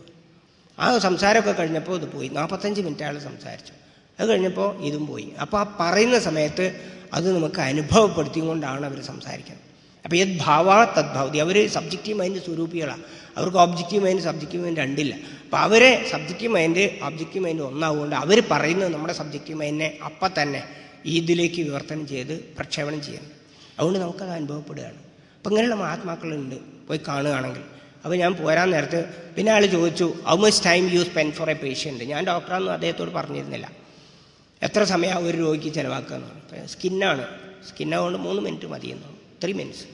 ആ സംസാരമൊക്കെ കഴിഞ്ഞപ്പോൾ ഇത് പോയി നാൽപ്പത്തഞ്ച് മിനിറ്റ് അയാൾ സംസാരിച്ചു അത് കഴിഞ്ഞപ്പോൾ ഇതും പോയി അപ്പോൾ ആ പറയുന്ന സമയത്ത് അത് നമുക്ക് അനുഭവപ്പെടുത്തിക്കൊണ്ടാണ് അവർ സംസാരിക്കുന്നത് അപ്പോൾ യത് ഭാവ തദ്ഭാവതി അവർ സബ്ജക്റ്റീവ് മൈൻഡ് സ്വരൂപികളാണ് അവർക്ക് ഒബ്ജക്റ്റീവ് മൈൻഡ് സബ്ജക്റ്റീവ് മൈൻഡ് രണ്ടില്ല അപ്പോൾ അവരെ സബ്ജക്റ്റീവ് മൈൻഡ് ഒബ്ജക്റ്റീവ് മൈൻഡ് ഒന്നാവുകൊണ്ട് അവർ പറയുന്നത് നമ്മുടെ സബ്ജക്റ്റീവ് മൈൻഡിനെ അപ്പം തന്നെ ഇതിലേക്ക് വിവർത്തനം ചെയ്ത് പ്രക്ഷേപണം ചെയ്യുന്നു അതുകൊണ്ട് നമുക്കത് അനുഭവപ്പെടുകയാണ് അപ്പം ഇങ്ങനെയുള്ള മഹാത്മാക്കളുണ്ട് പോയി കാണുകയാണെങ്കിൽ അപ്പോൾ ഞാൻ പോരാൻ നേരത്ത് പിന്നെ അയാൾ ചോദിച്ചു how much time you spend for a patient ഞാൻ ഡോക്ടറാണെന്ന് അദ്ദേഹത്തോട് പറഞ്ഞിരുന്നില്ല എത്ര സമയം ഒരു രോഗിക്ക് ചിലവാക്കുക എന്ന് പറഞ്ഞു സ്കിന്നാണ് സ്കിന്നാകൊണ്ട് മൂന്ന് മിനിറ്റ് മതിയെന്നു ത്രീ മിനിറ്റ്സ്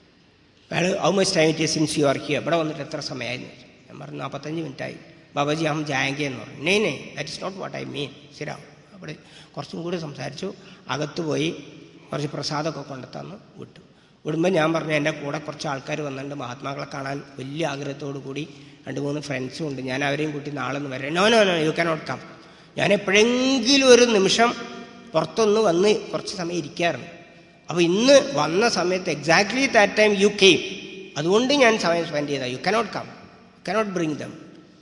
അയാൾ how much time it since you are here ഇവിടെ വന്നിട്ട് എത്ര സമയമായിരുന്നു ഞാൻ പറഞ്ഞു നാൽപ്പത്തഞ്ച് മിനിറ്റായി ബാബാജി ഹം ജായങ്കെ എന്ന് പറഞ്ഞു നെയ് നെയ് that is not what I mean ശരിയാവും അവിടെ കുറച്ചും കൂടി സംസാരിച്ചു അകത്ത് പോയി കുറച്ച് പ്രസാദമൊക്കെ കൊണ്ടുത്തന്ന് വിട്ടു വിടുമ്പോൾ ഞാൻ പറഞ്ഞു എൻ്റെ കൂടെ കുറച്ച് ആൾക്കാർ വന്നിട്ടുണ്ട് മഹാത്മാക്കളെ കാണാൻ വലിയ ആഗ്രഹത്തോടു കൂടി രണ്ട് മൂന്ന് ഫ്രണ്ട്സും ഉണ്ട് ഞാൻ അവരെയും കൂട്ടി നാളെ ഒന്ന് വരാം no no no you cannot come ഞാൻ എപ്പോഴെങ്കിലും ഒരു നിമിഷം പുറത്തൊന്ന് വന്ന് കുറച്ച് സമയം ഇരിക്കാറുണ്ട് അപ്പോൾ ഇന്ന് വന്ന സമയത്ത് exactly that time you came അതുകൊണ്ട് ഞാൻ സമയം സ്പെൻഡ് ചെയ്താൽ you cannot come cannot bring them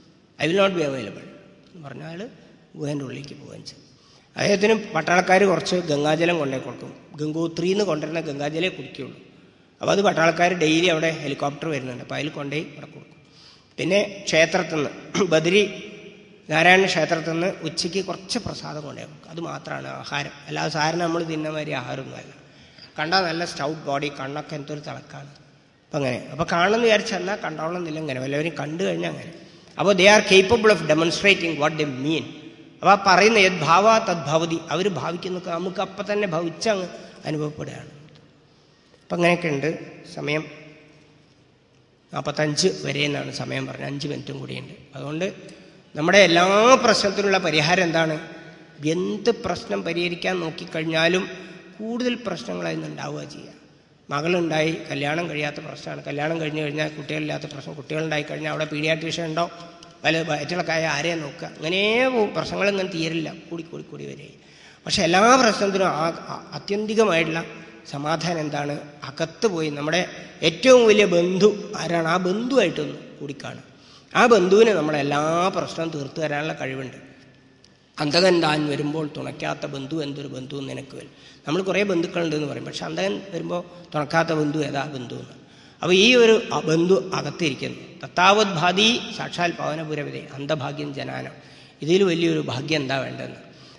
I will not be available എന്ന് പറഞ്ഞാൽ ഗുഹേൻ്റെ ഉള്ളിലേക്ക് പോകാൻ ചെയ്യും അദ്ദേഹത്തിന് പട്ടാളക്കാർ കുറച്ച് ഗംഗാജലം കൊണ്ടേ കൊടുക്കും ഗംഗോത്രിയിൽ നിന്ന് കൊണ്ടുവരുന്ന ഗംഗാജലേ കുടിക്കുകയുള്ളൂ അപ്പോൾ അത് പട്ടാളക്കാർ ഡെയിലി അവിടെ ഹെലികോപ്റ്റർ വരുന്നുണ്ട് അപ്പോൾ അതിൽ കൊണ്ടുപോയി ഇവിടെ കൊടുക്കും പിന്നെ ക്ഷേത്രത്തിൽ നിന്ന് ബദരി നാരായണ ക്ഷേത്രത്തിൽ നിന്ന് ഉച്ചയ്ക്ക് കുറച്ച് പ്രസാദം കൊണ്ടേ കൊടുക്കും അത് മാത്രമാണ് ആഹാരം അല്ലാതെ സാറിന് നമ്മൾ തിന്ന മാതിരി ആഹാരമൊന്നുമല്ല കണ്ടാൽ നല്ല സ്റ്റൗട്ട് ബോഡി കണ്ണൊക്കെ എന്തൊരു തിളക്കാണ് അപ്പം അങ്ങനെ അപ്പോൾ കാണുമെന്ന് വിചാരിച്ചെന്നാൽ കണ്ടോളന്നില്ല ഇങ്ങനെ വല്ലവരും കണ്ടു കഴിഞ്ഞാൽ അങ്ങനെ അപ്പോൾ they are capable of demonstrating what the mean അപ്പോൾ ആ പറയുന്ന യത് ഭാവ തദ്ഭവതി അവർ ഭാവിക്കുന്നൊക്കെ നമുക്ക് അപ്പം തന്നെ ഭവിച്ചങ്ങ് അനുഭവപ്പെടുകയാണ് അപ്പം അങ്ങനെയൊക്കെ ഉണ്ട് സമയം നാൽപ്പത്തഞ്ച് വരെ എന്നാണ് സമയം പറഞ്ഞത് അഞ്ച് മിനിറ്റും കൂടിയുണ്ട് അതുകൊണ്ട് നമ്മുടെ എല്ലാ പ്രശ്നത്തിനുള്ള പരിഹാരം എന്താണ് എന്ത് പ്രശ്നം പരിഹരിക്കാൻ നോക്കിക്കഴിഞ്ഞാലും കൂടുതൽ പ്രശ്നങ്ങളായി ഉണ്ടാവുക ചെയ്യുക മകളുണ്ടായി കല്യാണം കഴിയാത്ത പ്രശ്നമാണ് കല്യാണം കഴിഞ്ഞ് കഴിഞ്ഞാൽ കുട്ടികളില്ലാത്ത പ്രശ്നം കുട്ടികളുണ്ടായി കഴിഞ്ഞാൽ അവിടെ പീഡിയാട്രീഷ്യൻ ഉണ്ടോ വല്ല വയറ്റിളക്കായ ആരെയാ നോക്കുക അങ്ങനെ പോവും പ്രശ്നങ്ങൾ ഇങ്ങനെ തീരില്ല കൂടി കൂടി കൂടി വരെ പക്ഷെ എല്ലാ പ്രശ്നത്തിനും ആ ആ- ആത്യന്തികമായിട്ടുള്ള സമാധാനം എന്താണ് അകത്ത് പോയി നമ്മുടെ ഏറ്റവും വലിയ ബന്ധു ആരാണ് ആ ബന്ധുവായിട്ടൊന്ന് കൂടിക്കാണുക ആ ബന്ധുവിന് നമ്മളെ എല്ലാ പ്രശ്നവും തീർത്തു തരാനുള്ള കഴിവുണ്ട് അന്തകൻ താൻ വരുമ്പോൾ തുണയ്ക്കാത്ത ബന്ധു എന്തൊരു ബന്ധു നിനക്ക് വരും നമ്മൾ കുറേ ബന്ധുക്കളുണ്ടെന്ന് പറയും പക്ഷെ അന്തകൻ വരുമ്പോൾ തുണക്കാത്ത ബന്ധു ഏതാ ബന്ധു എന്ന് അപ്പോൾ ഈ ഒരു അ- ബന്ധു അകത്തിരിക്കുന്നു തത്താവത് ഭാതി സാക്ഷാൽ പവനപുരവിധി അന്ധഭാഗ്യം ജനാനം ഇതിൽ വലിയൊരു ഭാഗ്യം എന്താ വേണ്ടതെന്ന്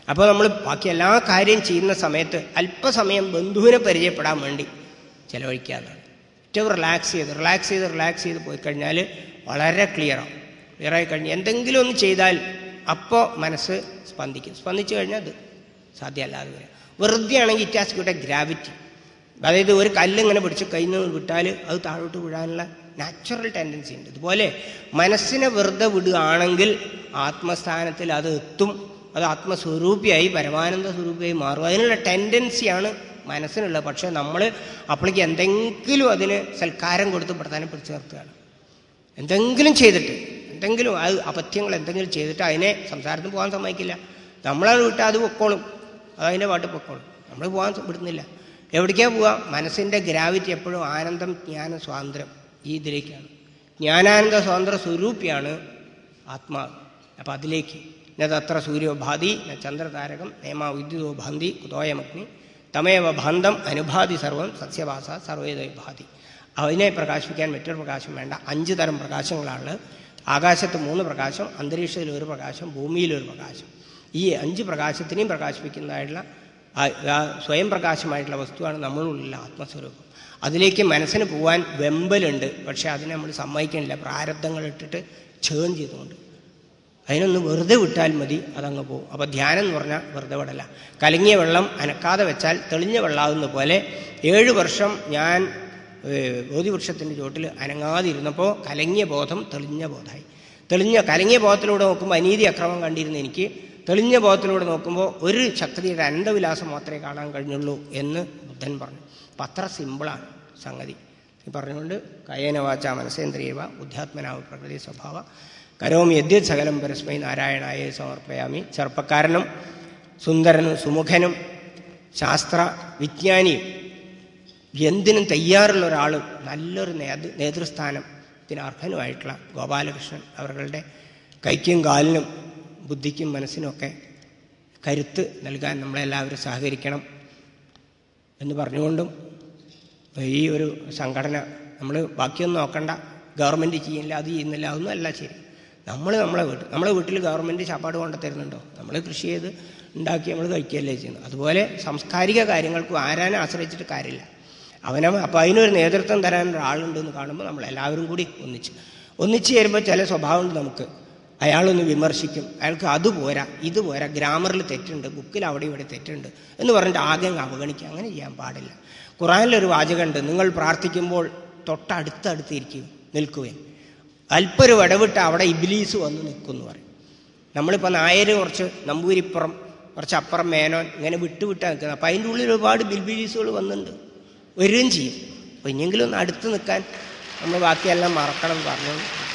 അപ്പോൾ നമ്മൾ ബാക്കി എല്ലാ കാര്യം ചെയ്യുന്ന സമയത്ത് അല്പസമയം ബന്ധുവിനെ പരിചയപ്പെടാൻ വേണ്ടി ചിലവഴിക്കാന്നാണ് ഏറ്റവും റിലാക്സ് ചെയ്ത് റിലാക്സ് ചെയ്ത് റിലാക്സ് ചെയ്ത് പോയി കഴിഞ്ഞാൽ വളരെ ക്ലിയറാവും ക്ലിയറായി കഴിഞ്ഞ് എന്തെങ്കിലും ഒന്ന് ചെയ്താൽ അപ്പോൾ മനസ്സ് സ്പന്ദിക്കും സ്പന്ദിച്ചു കഴിഞ്ഞാൽ അത് സാധ്യമല്ലാതെ വരും വെറുതെ ആണെങ്കിൽ it has good a gravity അതായത് ഒരു കല്ല് ഇങ്ങനെ പിടിച്ച് കയ്യിൽ നിന്ന് വിട്ടാൽ അത് താഴോട്ട് വീഴാനുള്ള നാച്ചുറൽ ടെൻഡൻസി ഉണ്ട് ഇതുപോലെ മനസ്സിനെ വെറുതെ വിടുകയാണെങ്കിൽ ആത്മസ്ഥാനത്തിൽ അത് എത്തും അത് ആത്മസ്വരൂപിയായി പരമാനന്ദ സ്വരൂപിയായി മാറും അതിനുള്ള ടെൻഡൻസിയാണ് മനസ്സിനുള്ളത് പക്ഷേ നമ്മൾ അപ്പോഴേക്ക് എന്തെങ്കിലും അതിന് സൽക്കാരം കൊടുത്ത് പ്രധാനം പിടിച്ചു നിർത്തുകയാണ് എന്തെങ്കിലും ചെയ്തിട്ട് എന്തെങ്കിലും അത് അപഥ്യങ്ങൾ എന്തെങ്കിലും ചെയ്തിട്ട് അതിനെ സംസാരത്തിന് പോകാൻ സമ്മതിക്കില്ല നമ്മളത് വിട്ടാൽ അത് പൊക്കോളും അത് അതിൻ്റെ പാട്ട് പൊക്കോളും നമ്മൾ പോകാൻ വിടുന്നില്ല എവിടേക്കാ പോവുക മനസ്സിൻ്റെ ഗ്രാവിറ്റി എപ്പോഴും ആനന്ദം ജ്ഞാന സ്വാതന്ത്ര്യം ഈ ഇതിലേക്കാണ് ജ്ഞാനാനന്ദ സ്വാതന്ത്ര്യ സ്വരൂപിയാണ് ആത്മാവ് അപ്പം അതിലേക്ക് നത്ര സൂര്യോ ഭാതി ന ചന്ദ്രതാരകം നേമ വിദ്യുതോ ഭാന്തി കുതോയമഗ്നി തമേവ ഭാന്തം അനുഭാതി സർവം സസ്യവാസ സർവേദ ഭാതി അതിനെ പ്രകാശിപ്പിക്കാൻ മറ്റൊരു പ്രകാശം വേണ്ട അഞ്ച് തരം പ്രകാശങ്ങളാണ് ആകാശത്ത് മൂന്ന് പ്രകാശം അന്തരീക്ഷത്തിൽ ഒരു പ്രകാശം ഭൂമിയിലൊരു പ്രകാശം ഈ അഞ്ച് പ്രകാശത്തിനെയും പ്രകാശിപ്പിക്കുന്നതായിട്ടുള്ള ആ- ആ സ്വയം പ്രകാശമായിട്ടുള്ള വസ്തുവാണ് നമ്മളുള്ള ആത്മസ്വരൂപം അതിലേക്ക് മനസ്സിന് പോകാൻ വെമ്പലുണ്ട് പക്ഷെ അതിനെ നമ്മൾ സമ്മതിക്കണില്ല പ്രാരബ്ധങ്ങൾ ഇട്ടിട്ട് ചേൺ ചെയ്തുകൊണ്ട് അതിനൊന്ന് വെറുതെ വിട്ടാൽ മതി അതങ്ങ് പോകും അപ്പോൾ ധ്യാനം എന്ന് പറഞ്ഞാൽ വെറുതെ വിടല കലങ്ങിയ വെള്ളം അനക്കാതെ വെച്ചാൽ തെളിഞ്ഞ വെള്ളമാകുന്ന പോലെ ഏഴ് വർഷം ഞാൻ ഏഹ്, ബോധിവൃക്ഷത്തിൻ്റെ ചുവട്ടിൽ അനങ്ങാതിരുന്നപ്പോൾ കലങ്ങിയ ബോധം തെളിഞ്ഞ ബോധമായി തെളിഞ്ഞ കലങ്ങിയ ബോധത്തിലൂടെ നോക്കുമ്പോൾ അനീതി അക്രമം കണ്ടിരുന്ന എനിക്ക് തെളിഞ്ഞ ബോധത്തിലൂടെ നോക്കുമ്പോൾ ഒരു ശക്തിയുടെ അനന്തവിലാസം മാത്രമേ കാണാൻ കഴിഞ്ഞുള്ളൂ എന്ന് ബുദ്ധൻ പറഞ്ഞു അപ്പം അത്ര സിമ്പിളാണ് സംഗതി ഈ പറഞ്ഞുകൊണ്ട് കയേന വാച മനസേന്ദ്രിയവ ബുദ്ധാത്മനാവ് പ്രകൃതി സ്വഭാവ കരോമി യദ്യത് സകലം പരസ്മൈ നാരായണായ സമർപ്പയാമി ചെറുപ്പക്കാരനും സുന്ദരനും സുമുഖനും ശാസ്ത്ര വിജ്ഞാനിയും എന്തിനും തയ്യാറുള്ള ഒരാൾ നല്ലൊരു നേതൃ നേതൃസ്ഥാനത്തിന് അർഹനുമായിട്ടുള്ള ഗോപാലകൃഷ്ണൻ അവരുടെ കൈക്കും കാലിനും ബുദ്ധിക്കും മനസ്സിനുമൊക്കെ കരുത്ത് നൽകാൻ നമ്മളെല്ലാവരും സഹകരിക്കണം എന്ന് പറഞ്ഞുകൊണ്ടും ഈ ഒരു സംഘടന നമ്മൾ ബാക്കിയൊന്നും നോക്കണ്ട ഗവൺമെൻറ് ചെയ്യില്ല അത് ചെയ്യുന്നില്ല അതൊന്നും അല്ല ശരി നമ്മൾ നമ്മളെ വീട്ടിൽ നമ്മളെ വീട്ടിൽ ഗവൺമെൻറ് ചാപ്പാട് കൊണ്ടു തരുന്നുണ്ടോ നമ്മൾ കൃഷി ചെയ്ത് ഉണ്ടാക്കി നമ്മൾ കഴിക്കുകയല്ലേ ചെയ്യുന്നത് അതുപോലെ സാംസ്കാരിക കാര്യങ്ങൾക്ക് ആരാനെ ആശ്രയിച്ചിട്ട് കാര്യമില്ല അവനെ അപ്പോൾ അതിനൊരു നേതൃത്വം തരാൻ ഒരാളുണ്ടെന്ന് കാണുമ്പോൾ നമ്മൾ എല്ലാവരും കൂടി ഒന്നിച്ച് ഒന്നിച്ച് ചേരുമ്പോൾ ചില സ്വഭാവമുണ്ട് നമുക്ക് അയാളൊന്ന് വിമർശിക്കും അയാൾക്ക് അത് പോരാ ഇത് പോരാ ഗ്രാമറിൽ തെറ്റുണ്ട് ബുക്കിൽ അവിടെ ഇവിടെ തെറ്റുണ്ട് എന്ന് പറഞ്ഞിട്ട് ആകെ അങ്ങ് അവഗണിക്കുക അങ്ങനെ ചെയ്യാൻ പാടില്ല ഖുറാനിലൊരു വാചകമുണ്ട് നിങ്ങൾ പ്രാർത്ഥിക്കുമ്പോൾ തൊട്ടടുത്തടുത്ത് ഇരിക്കും നിൽക്കുകയും അല്പം ഒരു ഇടവിട്ട് അവിടെ ഇബിലീസ് വന്ന് നിൽക്കുമെന്ന് പറയും നമ്മളിപ്പോൾ നായർ കുറച്ച് നമ്പൂരിപ്പുറം കുറച്ച് അപ്പുറം മേനോൻ ഇങ്ങനെ വിട്ട് വിട്ടാണ് നിൽക്കുന്നത് അപ്പം അതിൻ്റെ ഉള്ളിൽ ഒരുപാട് ബിൽബിലീസുകൾ വന്നിട്ടുണ്ട് വരികയും ചെയ്യും അപ്പോൾ ഇനിയെങ്കിലും ഒന്ന് അടുത്ത് നിൽക്കാൻ നമ്മൾ ബാക്കിയെല്ലാം മറക്കണം എന്ന് പറഞ്ഞു